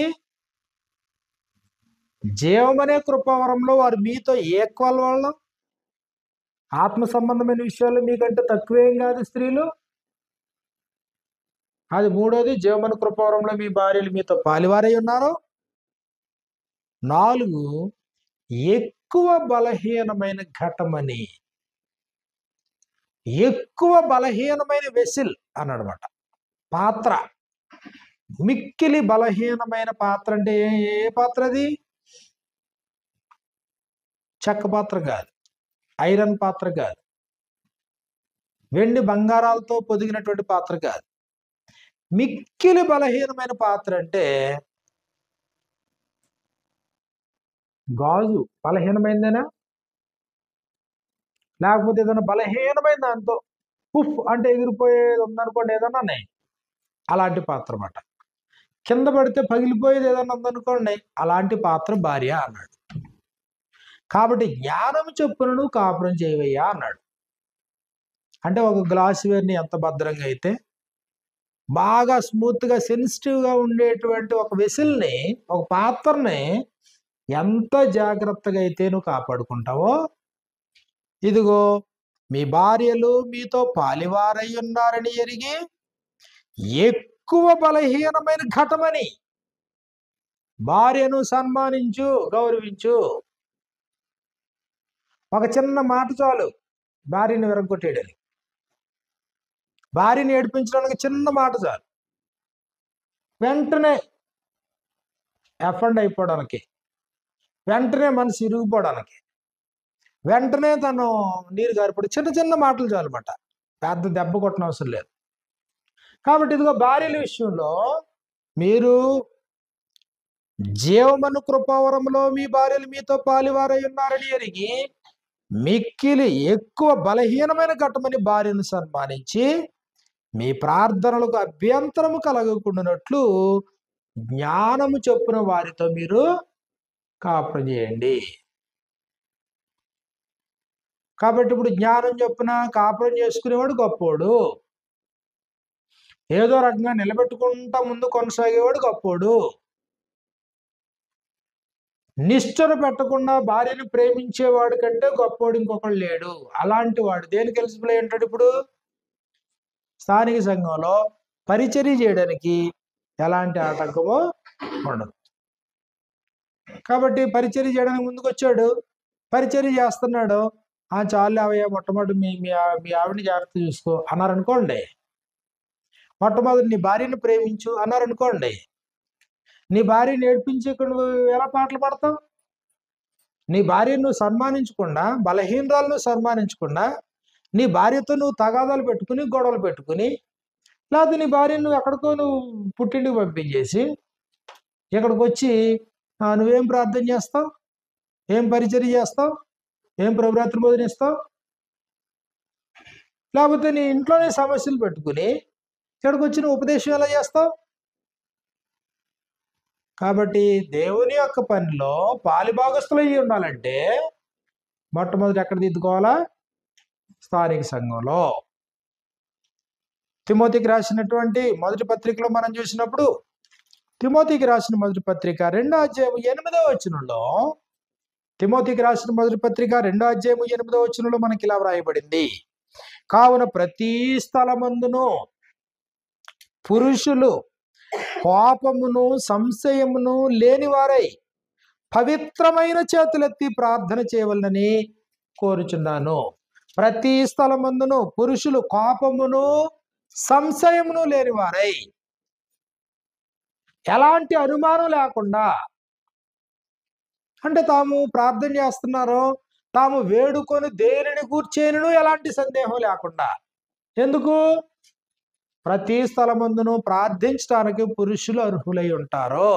[SPEAKER 1] జీవమనే కృపావరంలో వారు మీతో ఈక్వల్ వాళ్ళు ఆత్మ సంబంధమైన విషయాలు మీకంటే తక్కువేం కాదు స్త్రీలు అది మూడోది జీవమన కృపావరంలో మీ భార్యలు మీతో పాలివారై ఉన్నారు నాలుగు ఎక్కువ బలహీనమైన ఘటమని ఎక్కువ బలహీనమైన వెసిల్ అన్నమాట పాత్ర మిక్కిలి బలహీనమైన పాత్ర అంటే ఏ ఏ పాత్ర అది చెక్క పాత్ర కాదు ఐరన్ పాత్ర కాదు వెండి బంగారాలతో పొదిగినటువంటి పాత్ర కాదు మిక్కిలి బలహీనమైన పాత్ర అంటే గాజు బలహీనమైందేనా లేకపోతే ఏదైనా బలహీనమైన దాంతో ఉఫ్ అంటే ఎగిరిపోయేది ఉందనుకోండి ఏదన్నా ఉన్నాయి అలాంటి పాత్ర అన్నమాట కింద పడితే పగిలిపోయేది ఏదన్నా ఉందనుకోండి అలాంటి పాత్ర భార్య అన్నాడు కాబట్టి జ్ఞానం చొప్పున నువ్వు కాపురం చేయవయ్యా అన్నాడు అంటే ఒక గ్లాస్ వేర్ని ఎంత భద్రంగా అయితే బాగా స్మూత్గా సెన్సిటివ్గా ఉండేటువంటి ఒక వెసిల్ని ఒక పాత్రని ఎంత జాగ్రత్తగా అయితే నువ్వు కాపాడుకుంటావో ఇదిగో మీ భార్యలు మీతో పాలివారై ఉన్నారని ఎరిగి ఎక్కువ బలహీనమైన ఘటమని భార్యను సన్మానించు గౌరవించు ఒక చిన్న మాట చాలు భార్యని విరగొట్టేయడానికి భార్యని ఏడిపించడానికి చిన్న మాట చాలు వెంటనే ఎఫండ్ అయిపోవడానికి వెంటనే మనసు ఇరిగిపోవడానికి వెంటనే తను నీరు గారిపడి చిన్న చిన్న మాటలు చాలన్నమాట పెద్ద దెబ్బ కొట్టడం అవసరం లేదు కాబట్టి ఇదిగో భార్యల విషయంలో మీరు జీవమను కృపావరంలో మీ భార్యలు మీతో పాలివారై ఉన్నారని ఎరిగి మిక్కిలి ఎక్కువ బలహీనమైన ఘట్టమని భార్యను సన్మానించి మీ ప్రార్థనలకు అభ్యంతరము కలగకుండానట్లు జ్ఞానము చొప్పున వారితో మీరు కాపురం చేయండి కాబట్టి ఇప్పుడు జ్ఞానం చొప్పున కాపురం చేసుకునేవాడు గొప్పోడు ఏదో రకంగా నిలబెట్టుకుంటా ముందు కొనసాగేవాడు గొప్పోడు నిష్ఠుర పెట్టకుండా భార్యను ప్రేమించేవాడు కంటే గొప్పోడు ఇంకొకడు లేడు అలాంటి వాడు దేనికి ఎలిజిబుల్ అయి ఉంటాడు ఇప్పుడు స్థానిక సంఘంలో పరిచర్య చేయడానికి ఎలాంటి ఆటంకము ఉండదు కాబట్టి పరిచర్య చేయడానికి ముందుకు వచ్చాడు పరిచర్య చేస్తున్నాడు ఆ చాలు అవయ్య మొట్టమొదటి మీ మీ ఆ- మీ ఆవిడని జాగ్రత్త చూసుకో అన్నారనుకోండి మొట్టమొదటి నీ భార్యను ప్రేమించు అన్నారనుకోండి నీ భార్యను ఏడ్పించి ఇక్కడ నువ్వు ఎలా పాటలు పాడతావు నీ భార్యను నువ్వు సన్మానించకుండా బలహీనరాలను సన్మానించకుండా నీ భార్యతో నువ్వు తగాదాలు పెట్టుకుని గొడవలు పెట్టుకుని లేకపోతే నీ భార్యను నువ్వు ఎక్కడికో నువ్వు పుట్టింటికి పంపించేసి ఇక్కడికి వచ్చి "ఆ, నువ్వేం ప్రార్థన చేస్తావు ఏం పరిచర్య చేస్తావు ఏం ప్రభురాత్రి బోధనిస్తావు లేకపోతే నీ ఇంట్లోనే సమస్యలు పెట్టుకుని ఇక్కడికి వచ్చి నువ్వు ఉపదేశం ఎలా చేస్తావు కాబట్టి దేవుని యొక్క పనిలో పాలిభాగస్తులు అయ్యి ఉండాలంటే మొట్టమొదటి ఎక్కడ దిద్దుకోవాలా స్థానిక సంఘంలో తిమోతికి రాసినటువంటి మొదటి పత్రికలో మనం చూసినప్పుడు తిమోతికి రాసిన మొదటి పత్రిక రెండో అధ్యాయం ఎనిమిదో వచనంలో తిమోతికి రాసిన మొదటి పత్రిక రెండో అధ్యాయం ఎనిమిదో వచనంలో మనకి ఇలా వ్రాయబడింది కావున ప్రతి స్థలమందును పురుషులు కోపమును సంశయమును లేనివారై పవిత్రమైన చేతులెత్తి ప్రార్థన చేయవలనని కోరుచున్నాను ప్రతి స్థలమందును పురుషులు కోపమును సంశయమును లేనివారై ఎలాంటి అనుమానం లేకుండా అంటే తాము ప్రార్థన చేస్తున్నారో తాము వేడుకొని దేనిని కూర్చేనును ఎలాంటి సందేహం లేకుండా ఎందుకు ప్రతి స్థలమందును ప్రార్థించడానికి పురుషులు అర్హులై ఉంటారు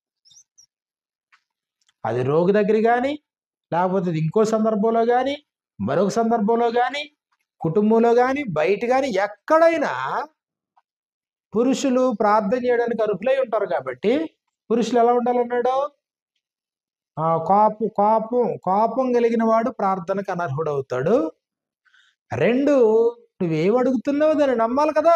[SPEAKER 1] అది రోగి దగ్గర కానీ లేకపోతే ఇంకో సందర్భంలో కానీ మరొక సందర్భంలో కానీ కుటుంబంలో కానీ బయట కానీ ఎక్కడైనా పురుషులు ప్రార్థన చేయడానికి అర్హులై ఉంటారు కాబట్టి పురుషులు ఎలా ఉండాలన్నాడు ఆ కోపం కోపం కోపం కలిగిన వాడు ప్రార్థనకు అనర్హుడవుతాడు రెండు నువ్వేం అడుగుతున్నావు దాన్ని నమ్మాలి కదా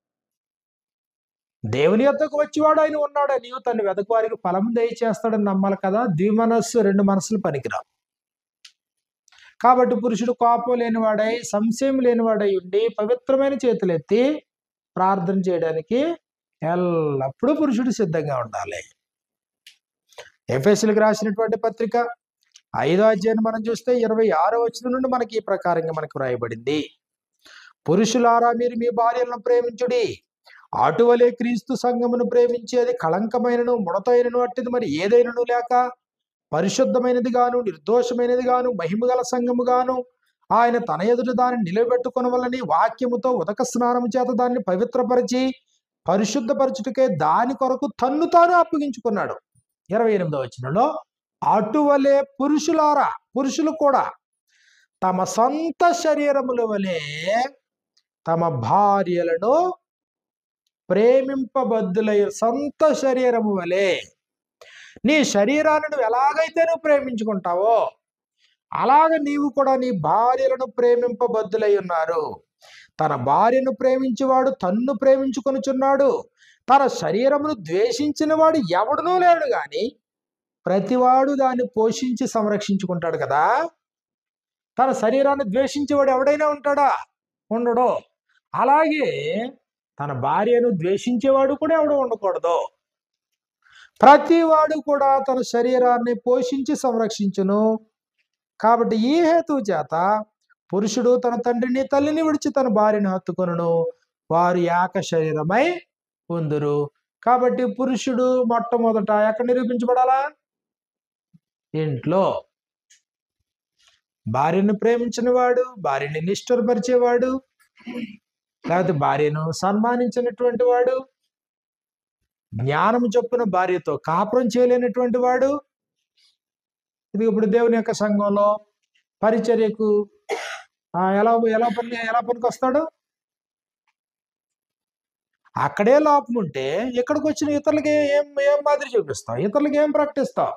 [SPEAKER 1] దేవుని యొద్దకు వచ్చేవాడు ఆయన ఉన్నాడు నీవు తను వెదకు వారికి ఫలం దయచేస్తాడని నమ్మాలి కదా ద్విమనస్సు రెండు మనసులు పనికిరావు కాబట్టి పురుషుడు కోపం లేనివాడై సంశయం లేనివాడై ఉండి పవిత్రమైన చేతులెత్తి ప్రార్థన చేయడానికి ఎల్లప్పుడూ పురుషుడు సిద్ధంగా ఉండాలి ఎఫ్ఎస్లకు రాసినటువంటి పత్రిక ఐదో అధ్యాయం మనం చూస్తే ఇరవై ఆరో వచ్చిన నుండి మనకి ఈ ప్రకారంగా మనకు వ్రాయబడింది పురుషులారా మీరు మీ భార్యలను ప్రేమించుడి అటువలే క్రీస్తు సంఘమును ప్రేమించేది కళంకమైనను ముడతైనను అట్టిది మరి ఏదైనను లేక పరిశుద్ధమైనది గాను నిర్దోషమైనది గాను మహిమగల సంఘము గాను ఆయన తన ఎదుట దాన్ని నిలబెట్టుకున్న వల్లని వాక్యముతో ఉదక స్నానము చేత దాన్ని పవిత్రపరిచి పరిశుద్ధపరచుటకే దాని కొరకు తన్ను తాను అప్పగించుకున్నాడు ఇరవై ఎనిమిదో వచనంలో అటువలే పురుషులారా పురుషులు కూడా తమ సొంత శరీరముల వలె తమ భార్యలను ప్రేమింపబద్దులై సొంత శరీరము వలె నీ శరీరాన్ని నువ్వు ఎలాగైతే నువ్వు ప్రేమించుకుంటావో అలాగ నీవు కూడా నీ భార్యలను ప్రేమింపబద్దులై ఉన్నారు తన భార్యను ప్రేమించేవాడు తన్ను ప్రేమించుకొనుచున్నాడు తన శరీరమును ద్వేషించిన వాడు ఎవడునూ లేడు గాని ప్రతివాడు దాన్ని పోషించి సంరక్షించుకుంటాడు కదా తన శరీరాన్ని ద్వేషించేవాడు ఎవడైనా ఉంటాడా ఉండడు అలాగే తన భార్యను ద్వేషించేవాడు కూడా ఎవడు ఉండకూడదు ప్రతివాడు కూడా తన శరీరాన్ని పోషించి సంరక్షించును కాబట్టి ఈ హేతు చేత పురుషుడు తన తండ్రిని తల్లిని విడిచి తన భార్యను హత్తుకొనును వారు ఏక శరీరమై ఉందురు కాబట్టి పురుషుడు మొట్టమొదట ఎక్కడ నిరూపించబడాలా ఇంట్లో భార్యను ప్రేమించిన వాడు భార్యని నిష్ఠురపరిచేవాడు లేకపోతే భార్యను సన్మానించినటువంటి వాడు జ్ఞానం చొప్పున భార్యతో కాపురం చేయలేనటువంటి వాడు ఇది ఇప్పుడు దేవుని యొక్క సంఘంలో పరిచర్యకు ఆ, ఎలా ఎలా పని ఎలా పనికి వస్తాడు అక్కడే లోపం ఉంటే ఇక్కడికి వచ్చిన ఇతరులకి ఏం ఏం మాదిరి చూపిస్తావు ఇతరులకి ఏం ప్రకటిస్తావు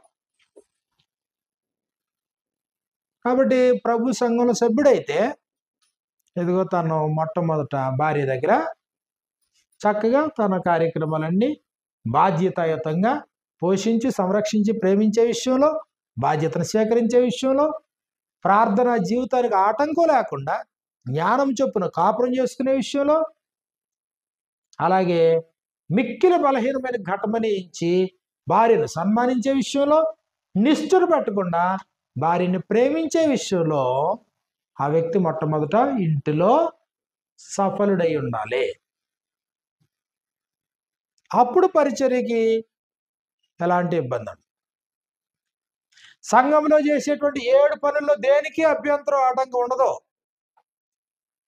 [SPEAKER 1] కాబట్టి ప్రభు సంఘంలో సభ్యుడైతే ఇదిగో తను మొట్టమొదట భార్య దగ్గర చక్కగా తన కార్యక్రమాలన్నీ బాధ్యతాయుతంగా పోషించి సంరక్షించి ప్రేమించే విషయంలో బాధ్యతను స్వీకరించే విషయంలో ప్రార్థన జీవితానికి ఆటంకం లేకుండా జ్ఞానం చొప్పున కాపురం చేసుకునే విషయంలో అలాగే మిక్కిలి బలహీనమైన ఘటమని ఇచ్చి భార్యను సన్మానించే విషయంలో నిష్ఠురు పెట్టకుండా భార్యని ప్రేమించే విషయంలో ఆ వ్యక్తి మొట్టమొదట ఇంటిలో సఫలుడై ఉండాలి అప్పుడు పరిచర్యకి ఎలాంటి ఇబ్బంది ఉండదు సంఘంలో చేసేటువంటి ఏడు పనుల్లో దేనికి అభ్యంతరం ఆటంకం ఉండదు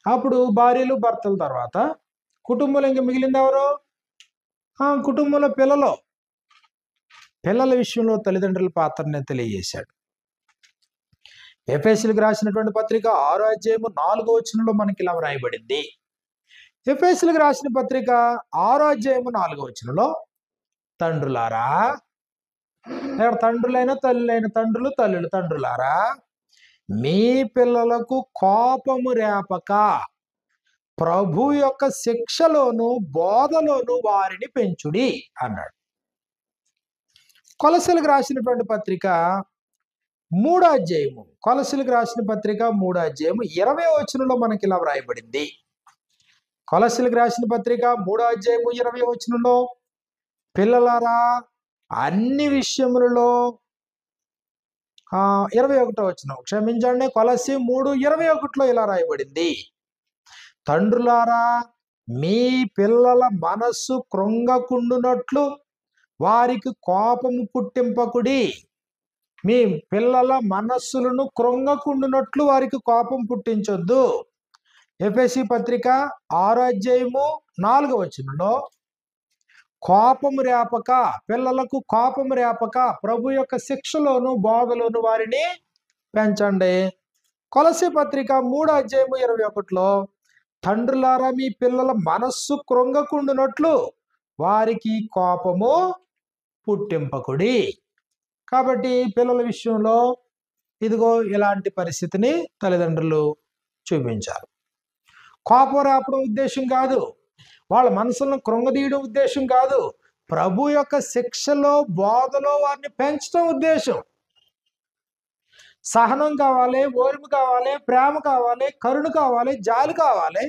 [SPEAKER 1] అప్పుడు భార్యలు భర్తల తర్వాత కుటుంబంలో ఇంక మిగిలింది ఎవరు ఆ, కుటుంబంలో పిల్లలు పిల్లల విషయంలో తల్లిదండ్రుల పాత్రని తెలియజేశాడు ఎఫ్ఎస్సీలకు రాసినటువంటి పత్రిక ఆరో అధ్యాయము నాలుగో వచనంలో మనకి ఇలా వ్రాయబడింది ఎఫ్ఎస్సీలకు రాసిన పత్రిక ఆరో అధ్యాయము నాలుగో వచనంలో తండ్రులారా ఇక్కడ తండ్రులైన తల్లులైన తండ్రులు తల్లులు తండ్రులారా మీ పిల్లలకు కోపము రేపక ప్రభు యొక్క శిక్షలోను బోధలోను వారిని పెంచుడి అన్నాడు కొలసలకు రాసినటువంటి పత్రిక మూడో అధ్యాయము కొలసలకు రాసిన పత్రిక మూడో అధ్యాయము ఇరవై వచనంలో మనకి ఇలా వ్రాయబడింది కొలసలకు రాసిన పత్రిక మూడో అధ్యాయము ఇరవై వచనంలో పిల్లలారా అన్ని విషయములలో ఆ, ఇరవై ఒకటో వచనం క్షమించండి కొలసి మూడు ఇరవై ఒకటిలో ఇలా రాయబడింది తండ్రులారా మీ పిల్లల మనస్సు కృంగకుండునట్లు వారికి కోపము పుట్టింపకుడి మీ పిల్లల మనస్సులను కృంగకుండునట్లు వారికి కోపం పుట్టించొద్దు ఎఫ్ఎసి పత్రిక ఆరో అధ్యాయము నాలుగో వచనంలో కోపము రేపక పిల్లలకు కోపము రేపక ప్రభు యొక్క శిక్షలోను బోధలోను వారిని పెంచండి కొలసి పత్రిక మూడో అధ్యాయము ఇరవై ఒకటిలో తండ్రులారా మీ పిల్లల మనస్సు కృంగకుండునట్లు వారికి కోపము పుట్టింపకుడి కాబట్టి పిల్లల విషయంలో ఇదిగో ఇలాంటి పరిస్థితిని తల్లిదండ్రులు చూపించారు కోపం రాపడం ఉద్దేశం కాదు వాళ్ళ మనసులను కృంగదీయడం ఉద్దేశం కాదు ప్రభు యొక్క శిక్షలో బోధలో వారిని పెంచడం ఉద్దేశం సహనం కావాలి ఓర్పు కావాలి ప్రేమ కావాలి కరుణ కావాలి జాలి కావాలి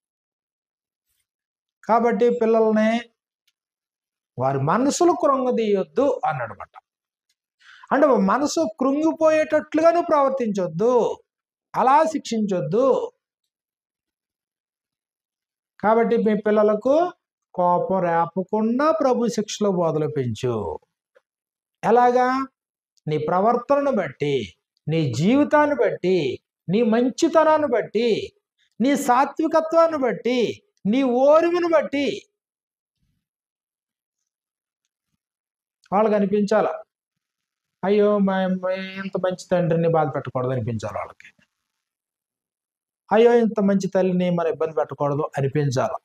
[SPEAKER 1] కాబట్టి పిల్లల్ని వారి మనసులు కృంగదీయొద్దు అన్నాడనమాట అంటే మనసు కృంగిపోయేటట్లుగా నువ్వు ప్రవర్తించొద్దు అలా శిక్షించొద్దు కాబట్టి మీ పిల్లలకు కోపం రేపకుండా ప్రభు శిక్షలో బోధలు పెంచు ఎలాగా నీ ప్రవర్తనను బట్టి నీ జీవితాన్ని బట్టి నీ మంచితనాన్ని బట్టి నీ సాత్వికత్వాన్ని బట్టి నీ ఓర్మిని బట్టి వాళ్ళకి అనిపించాల అయ్యో మా మా ఇంత మంచి తండ్రిని బాధ పెట్టకూడదు అనిపించాలి వాళ్ళకి అయ్యో ఇంత మంచి తల్లిని మన ఇబ్బంది పెట్టకూడదు అనిపించాలి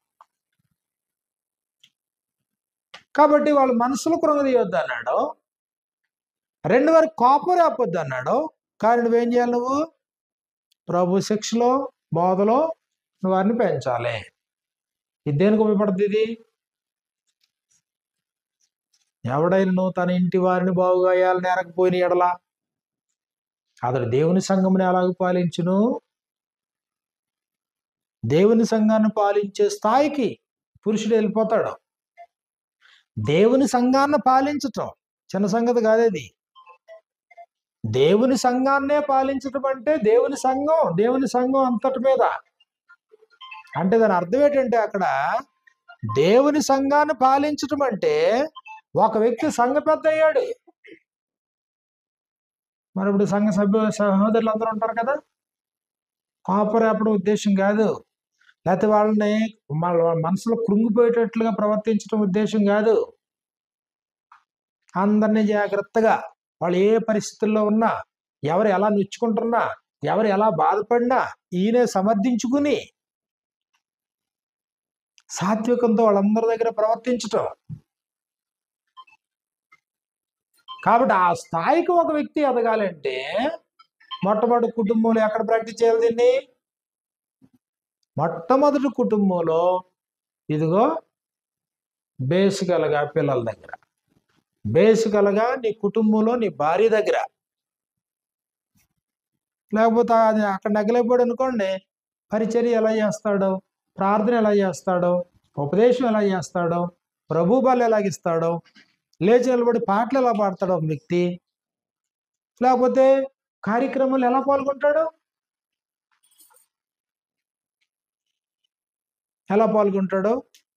[SPEAKER 1] కాబట్టి వాళ్ళ మనసులో కృంగదీయొద్దు అన్నాడు రెండు వరకు కోపం రాపొద్దు అన్నాడు కానీ నువ్వేం చేయాలి నువ్వు ప్రభు శిక్షలో బోధలో నువ్వు వారిని పెంచాలి ఇది దేనికి ఉపయోగపడుతుంది ఇది ఎవడైనా తన ఇంటి వారిని బాగుగా వేయాలని ఎరకపోయిన ఎడలా అతడు దేవుని సంఘముని ఎలాగ పాలించును దేవుని సంఘాన్ని పాలించే స్థాయికి పురుషుడు వెళ్ళిపోతాడు దేవుని సంఘాన్ని పాలించటం చిన్న సంగతి కాదేది దేవుని సంఘాన్నే పాలించటం అంటే దేవుని సంఘం దేవుని సంఘం అంతటి మీద అంటే దాని అర్థం ఏంటంటే అక్కడ దేవుని సంఘాన్ని పాలించటం అంటే ఒక వ్యక్తి సంఘ పెద్ద అయ్యాడు మరి ఇప్పుడు సంఘ సభ్యు సహోదరులు అందరూ ఉంటారు కదా కోపరేపడం ఉద్దేశం కాదు లేకపోతే వాళ్ళని వాళ్ళ మనసులో కృంగిపోయేటట్లుగా ప్రవర్తించడం ఉద్దేశం కాదు అందరినీ జాగ్రత్తగా వాళ్ళు ఏ పరిస్థితుల్లో ఉన్నా ఎవరు ఎలా నొచ్చుకుంటున్నా ఎవరు ఎలా బాధపడినా ఈయనే సమర్థించుకుని సాత్వికంతో వాళ్ళందరి దగ్గర ప్రవర్తించటం కాబట్టి ఆ స్థాయికి ఒక వ్యక్తి ఎదగాలంటే మొట్టమొదటి కుటుంబంలో ఎక్కడ ప్రాక్టీస్ చేయాలి దీన్ని మొట్టమొదటి కుటుంబంలో ఇదిగో బేసికల్గా పిల్లల దగ్గర బేసికల్గా నీ కుటుంబంలో నీ భార్య దగ్గర లేకపోతే అది అక్కడ నగలేపోయాడు అనుకోండి పరిచర్య ఎలా చేస్తాడో ప్రార్థన ఎలా చేస్తాడో ఉపదేశం ఎలా చేస్తాడో ప్రభు బలు ఎలాగిస్తాడో లేచి నిలబడి పాటలు ఎలా పాడతాడు ఒక వ్యక్తి లేకపోతే కార్యక్రమాలు ఎలా పాల్గొంటాడు ఎలా పాల్గొంటాడు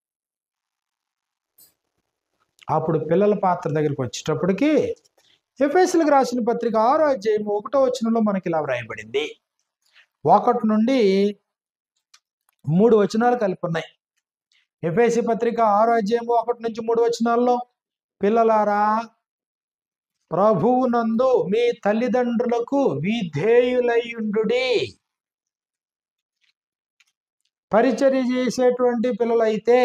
[SPEAKER 1] అప్పుడు పిల్లల పాత్ర దగ్గరికి వచ్చేటప్పటికి ఎఫ్ఎస్లకు రాసిన పత్రిక ఆరో అధ్యాయం ఒకటో వచనంలో మనకి ఇలా వ్రాయబడింది ఒకటి నుండి మూడు వచనాలు కలిపి ఉన్నాయి ఎఫ్ఎసి పత్రిక ఆరో అధ్యాయము ఒకటి నుంచి మూడు వచనాల్లో పిల్లలారా ప్రభువునందు మీ తల్లిదండ్రులకు విధేయులయ్యుండుడి పరిచర్య చేసేటువంటి పిల్లలైతే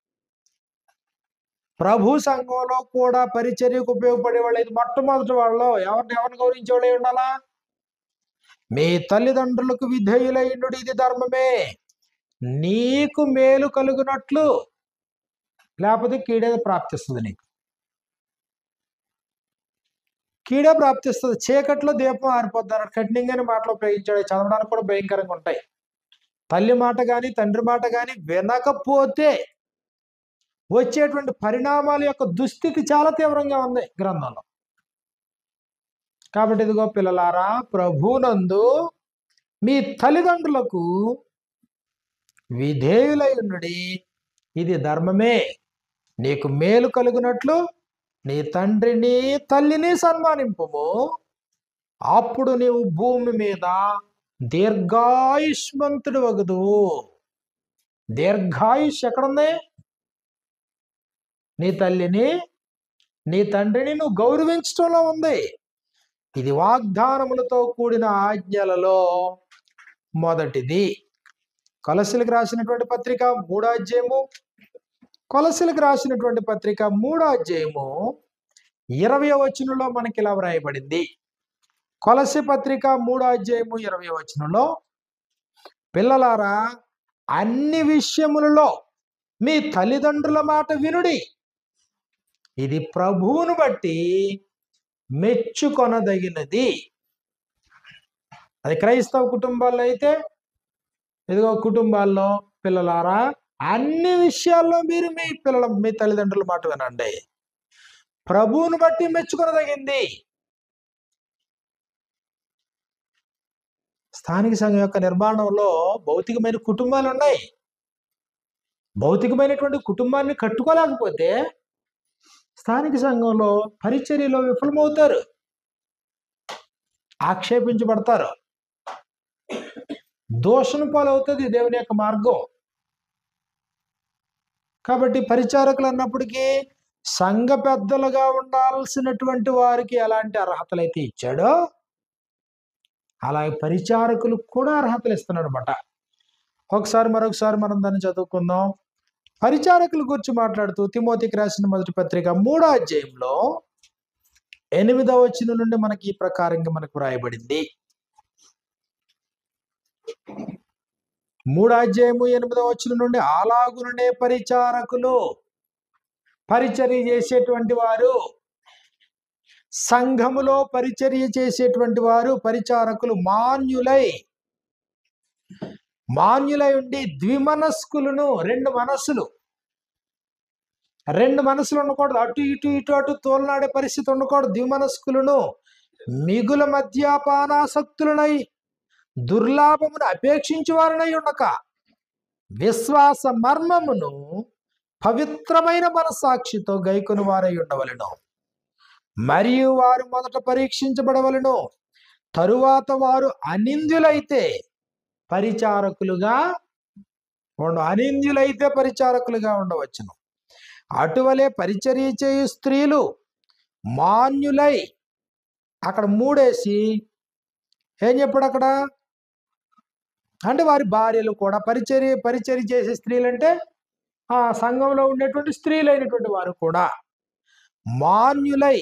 [SPEAKER 1] ప్రభు సంఘంలో కూడా పరిచర్యకు ఉపయోగపడే వాళ్ళు ఇది మొట్టమొదటి వాళ్ళు ఎవరిని ఎవరిని గౌరవించే వాళ్ళే ఉండాలా మీ తల్లిదండ్రులకు విధేయులైండు ఇది ధర్మమే నీకు మేలు కలుగునట్లు లేకపోతే కీడే ప్రాప్తిస్తుంది నీకు కీడే ప్రాప్తిస్తుంది చీకట్లో దీపం ఆరిపోతున్నారు కఠినంగానే మాటలు ఉపయోగించాడు చదవడానికి కూడా భయంకరంగా ఉంటాయి తల్లి మాట కానీ తండ్రి మాట కానీ వినకపోతే వచ్చేటువంటి పరిణామాల యొక్క దుస్థితి చాలా తీవ్రంగా ఉంది గ్రంథంలో కాబట్టి ఇదిగో పిల్లలారా ప్రభునందు మీ తల్లిదండ్రులకు విధేయులై ఉండుడి ఇది ధర్మమే నీకు మేలు కలుగునట్లు నీ తండ్రిని తల్లిని సన్మానింపుము అప్పుడు నీవు భూమి మీద దీర్ఘాయుష్మంతుడు వగదువు దీర్ఘాయుష్ ఎక్కడుంది నీ తల్లిని నీ తండ్రిని నువ్వు గౌరవించడంలో ఉంది ఇది వాగ్దానములతో కూడిన ఆజ్ఞలలో మొదటిది కొలసిలకు రాసినటువంటి పత్రిక మూడో అధ్యాయము కొలసిలకు రాసినటువంటి పత్రిక మూడో అధ్యాయము ఇరవై వచనంలో మనకి ఇలా వ్రాయబడింది కొలసి పత్రిక మూడో అధ్యాయము ఇరవై వచనంలో పిల్లలారా అన్ని విషయములలో మీ తల్లిదండ్రుల మాట వినుడి ఇది ప్రభువును బట్టి మెచ్చుకొనదగినది అది క్రైస్తవ కుటుంబాల్లో అయితే ఇదిగో కుటుంబాల్లో పిల్లలారా అన్ని విషయాల్లో మీరు మీ పిల్లల మీ తల్లిదండ్రుల మాట వినండి ప్రభువును బట్టి మెచ్చుకొనదగింది స్థానిక సంఘం యొక్క నిర్మాణంలో భౌతికమైన కుటుంబాలు ఉన్నాయి భౌతికమైనటువంటి కుటుంబాన్ని కట్టుకోలేకపోతే స్థానిక సంఘంలో పరిచర్యలో విఫలమవుతారు ఆక్షేపించబడతారు దోషణ పాలవుతుంది దేవుని యొక్క మార్గం కాబట్టి పరిచారకులు అన్నప్పటికీ సంఘ పెద్దలుగా ఉండాల్సినటువంటి వారికి ఎలాంటి అర్హతలు అయితే ఇచ్చాడో అలాగే పరిచారకులు కూడా అర్హతలు ఇస్తున్నాడు అనమాట ఒకసారి మరొకసారి మనం దాన్ని చదువుకుందాం పరిచారకుల గురించి మాట్లాడుతూ తిమోతికి రాసిన మొదటి పత్రిక మూడో అధ్యాయంలో ఎనిమిదవ వచ్చిన నుండి మనకి ఈ ప్రకారంగా మనకు వ్రాయబడింది మూడో అధ్యాయము ఎనిమిదవ వచ్చిన నుండి అలాగుననే పరిచారకులు పరిచర్య చేసేటువంటి వారు సంఘములో పరిచర్య చేసేటువంటి వారు పరిచారకులు మాన్యులై మాన్యులై ఉండి ద్విమనస్కులను రెండు మనస్సులు రెండు మనసులు ఉండకూడదు అటు ఇటు ఇటు అటు తోలనాడే పరిస్థితి ఉండకూడదు ద్విమనస్కులను మిగుల మద్యపానాసక్తులనై దుర్లాభమును అపేక్షించు వారినై ఉండక విశ్వాస మర్మమును పవిత్రమైన మనసాక్షితో గైకొని వారై ఉండవలను మరియు వారు మొదట పరీక్షించబడవలను తరువాత వారు అనింద్యులైతే పరిచారకులుగా ఉండ అనింద్యులైతే పరిచారకులుగా ఉండవచ్చును అటువలే పరిచర్య చేయు స్త్రీలు మాన్యులై అక్కడ మూడేసి ఏం చెప్పాడు అక్కడ అంటే వారి భార్యలు కూడా పరిచర్య పరిచర్య చేసే స్త్రీలు అంటే ఆ సంఘంలో ఉండేటువంటి స్త్రీలైనటువంటి వారు కూడా మాన్యులై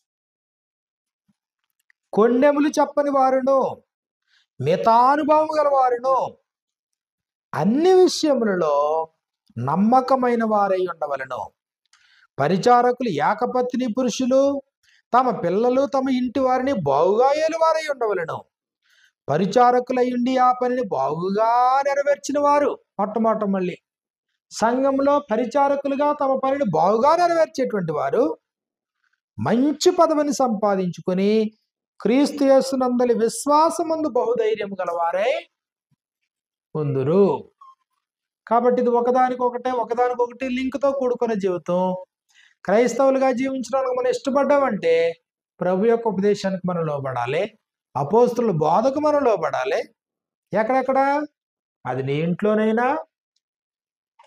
[SPEAKER 1] కొండెములు చెప్పని వారును మితానుభవం గల వారును అన్ని విషయములలో నమ్మకమైన వారై ఉండవలను పరిచారకులు ఏకపత్ని పురుషులు తమ పిల్లలు తమ ఇంటి వారిని బాగుగా ఏలువారై ఉండవలను పరిచారకులై ఉండి ఆ పనిని బాగుగా నెరవేర్చిన వారు మొట్టమొదట మళ్ళీ సంఘంలో పరిచారకులుగా తమ పనిని బాగుగా నెరవేర్చేటువంటి వారు మంచి పదవిని సంపాదించుకొని క్రీస్తు యేసునందలి విశ్వాసమందు బహుధైర్యం గలవారే పొందురు కాబట్టి ఇది ఒకదానికొకటే ఒకదానికొకటి లింక్తో కూడుకున్న జీవితం క్రైస్తవులుగా జీవించడానికి మనం ఇష్టపడ్డామంటే ప్రభు యొక్క ఉపదేశానికి మనం లోబడాలి అపోస్తుల బోధకు మనం లోబడాలి ఎక్కడెక్కడ అది నీ ఇంట్లోనైనా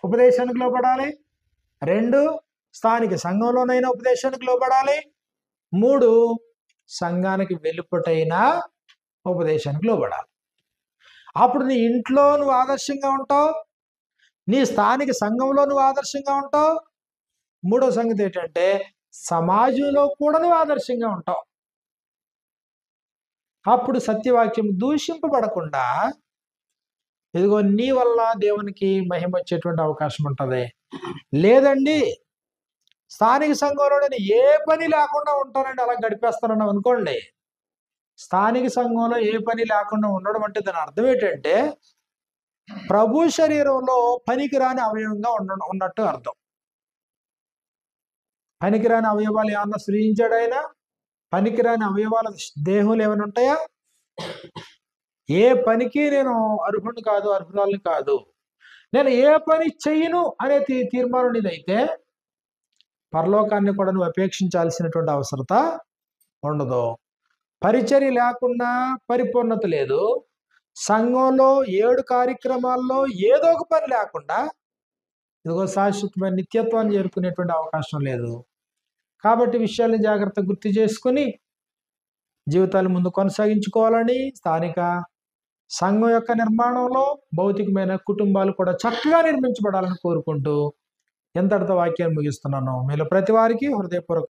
[SPEAKER 1] ఉపదేశానికి లోబడాలి రెండు స్థానిక సంఘంలోనైనా ఉపదేశానికి లోబడాలి మూడు సంఘానికి వెలుపటైన ఉపదేశానికి లోబడాలి అప్పుడు నీ ఇంట్లో నువ్వు ఆదర్శంగా ఉంటావు నీ స్థానిక సంఘంలో నువ్వు ఆదర్శంగా ఉంటావు మూడో సంగతి ఏంటంటే సమాజంలో కూడా నువ్వు ఆదర్శంగా ఉంటావు అప్పుడు సత్యవాక్యం దూషింపబడకుండా ఇదిగో నీ వల్ల దేవునికి మహిమ వచ్చేటువంటి అవకాశం ఉంటుంది లేదండి స్థానిక సంఘంలో నేను ఏ పని లేకుండా ఉంటానండి అలా గడిపేస్తానన్నావు అనుకోండి స్థానిక సంఘంలో ఏ పని లేకుండా ఉండడం అంటే దాని అర్థం ఏంటంటే ప్రభు శరీరంలో పనికిరాని అవయవంగా ఉండ ఉన్నట్టు అర్థం పనికిరాని అవయవాలు ఏమన్నా సృజించాడు ఆయన పనికిరాని అవయవాల దేహంలో ఏమైనా ఉంటాయా ఏ పనికి నేను అర్హుడిని కాదు అర్హురాలని కాదు నేను ఏ పని చెయ్యను అనే తీ తీర్మానం ఇదైతే పరలోకాన్ని కూడా నువ్వు అపేక్షించాల్సినటువంటి అవసరత ఉండదు పరిచర్య లేకుండా పరిపూర్ణత లేదు సంఘంలో ఏడు కార్యక్రమాల్లో ఏదో ఒక పని లేకుండా ఇదిగో శాశ్వతమైన నిత్యత్వాన్ని చేరుకునేటువంటి అవకాశం లేదు కాబట్టి విషయాన్ని జాగ్రత్త గుర్తు చేసుకుని జీవితాలు ముందు కొనసాగించుకోవాలని స్థానిక సంఘం యొక్క నిర్మాణంలో భౌతికమైన కుటుంబాలు కూడా చక్కగా నిర్మించబడాలని కోరుకుంటూ ఎంతటితో వాక్యాన్ని ముగిస్తున్నాను మీలో ప్రతి వారికి హృదయపూర్వక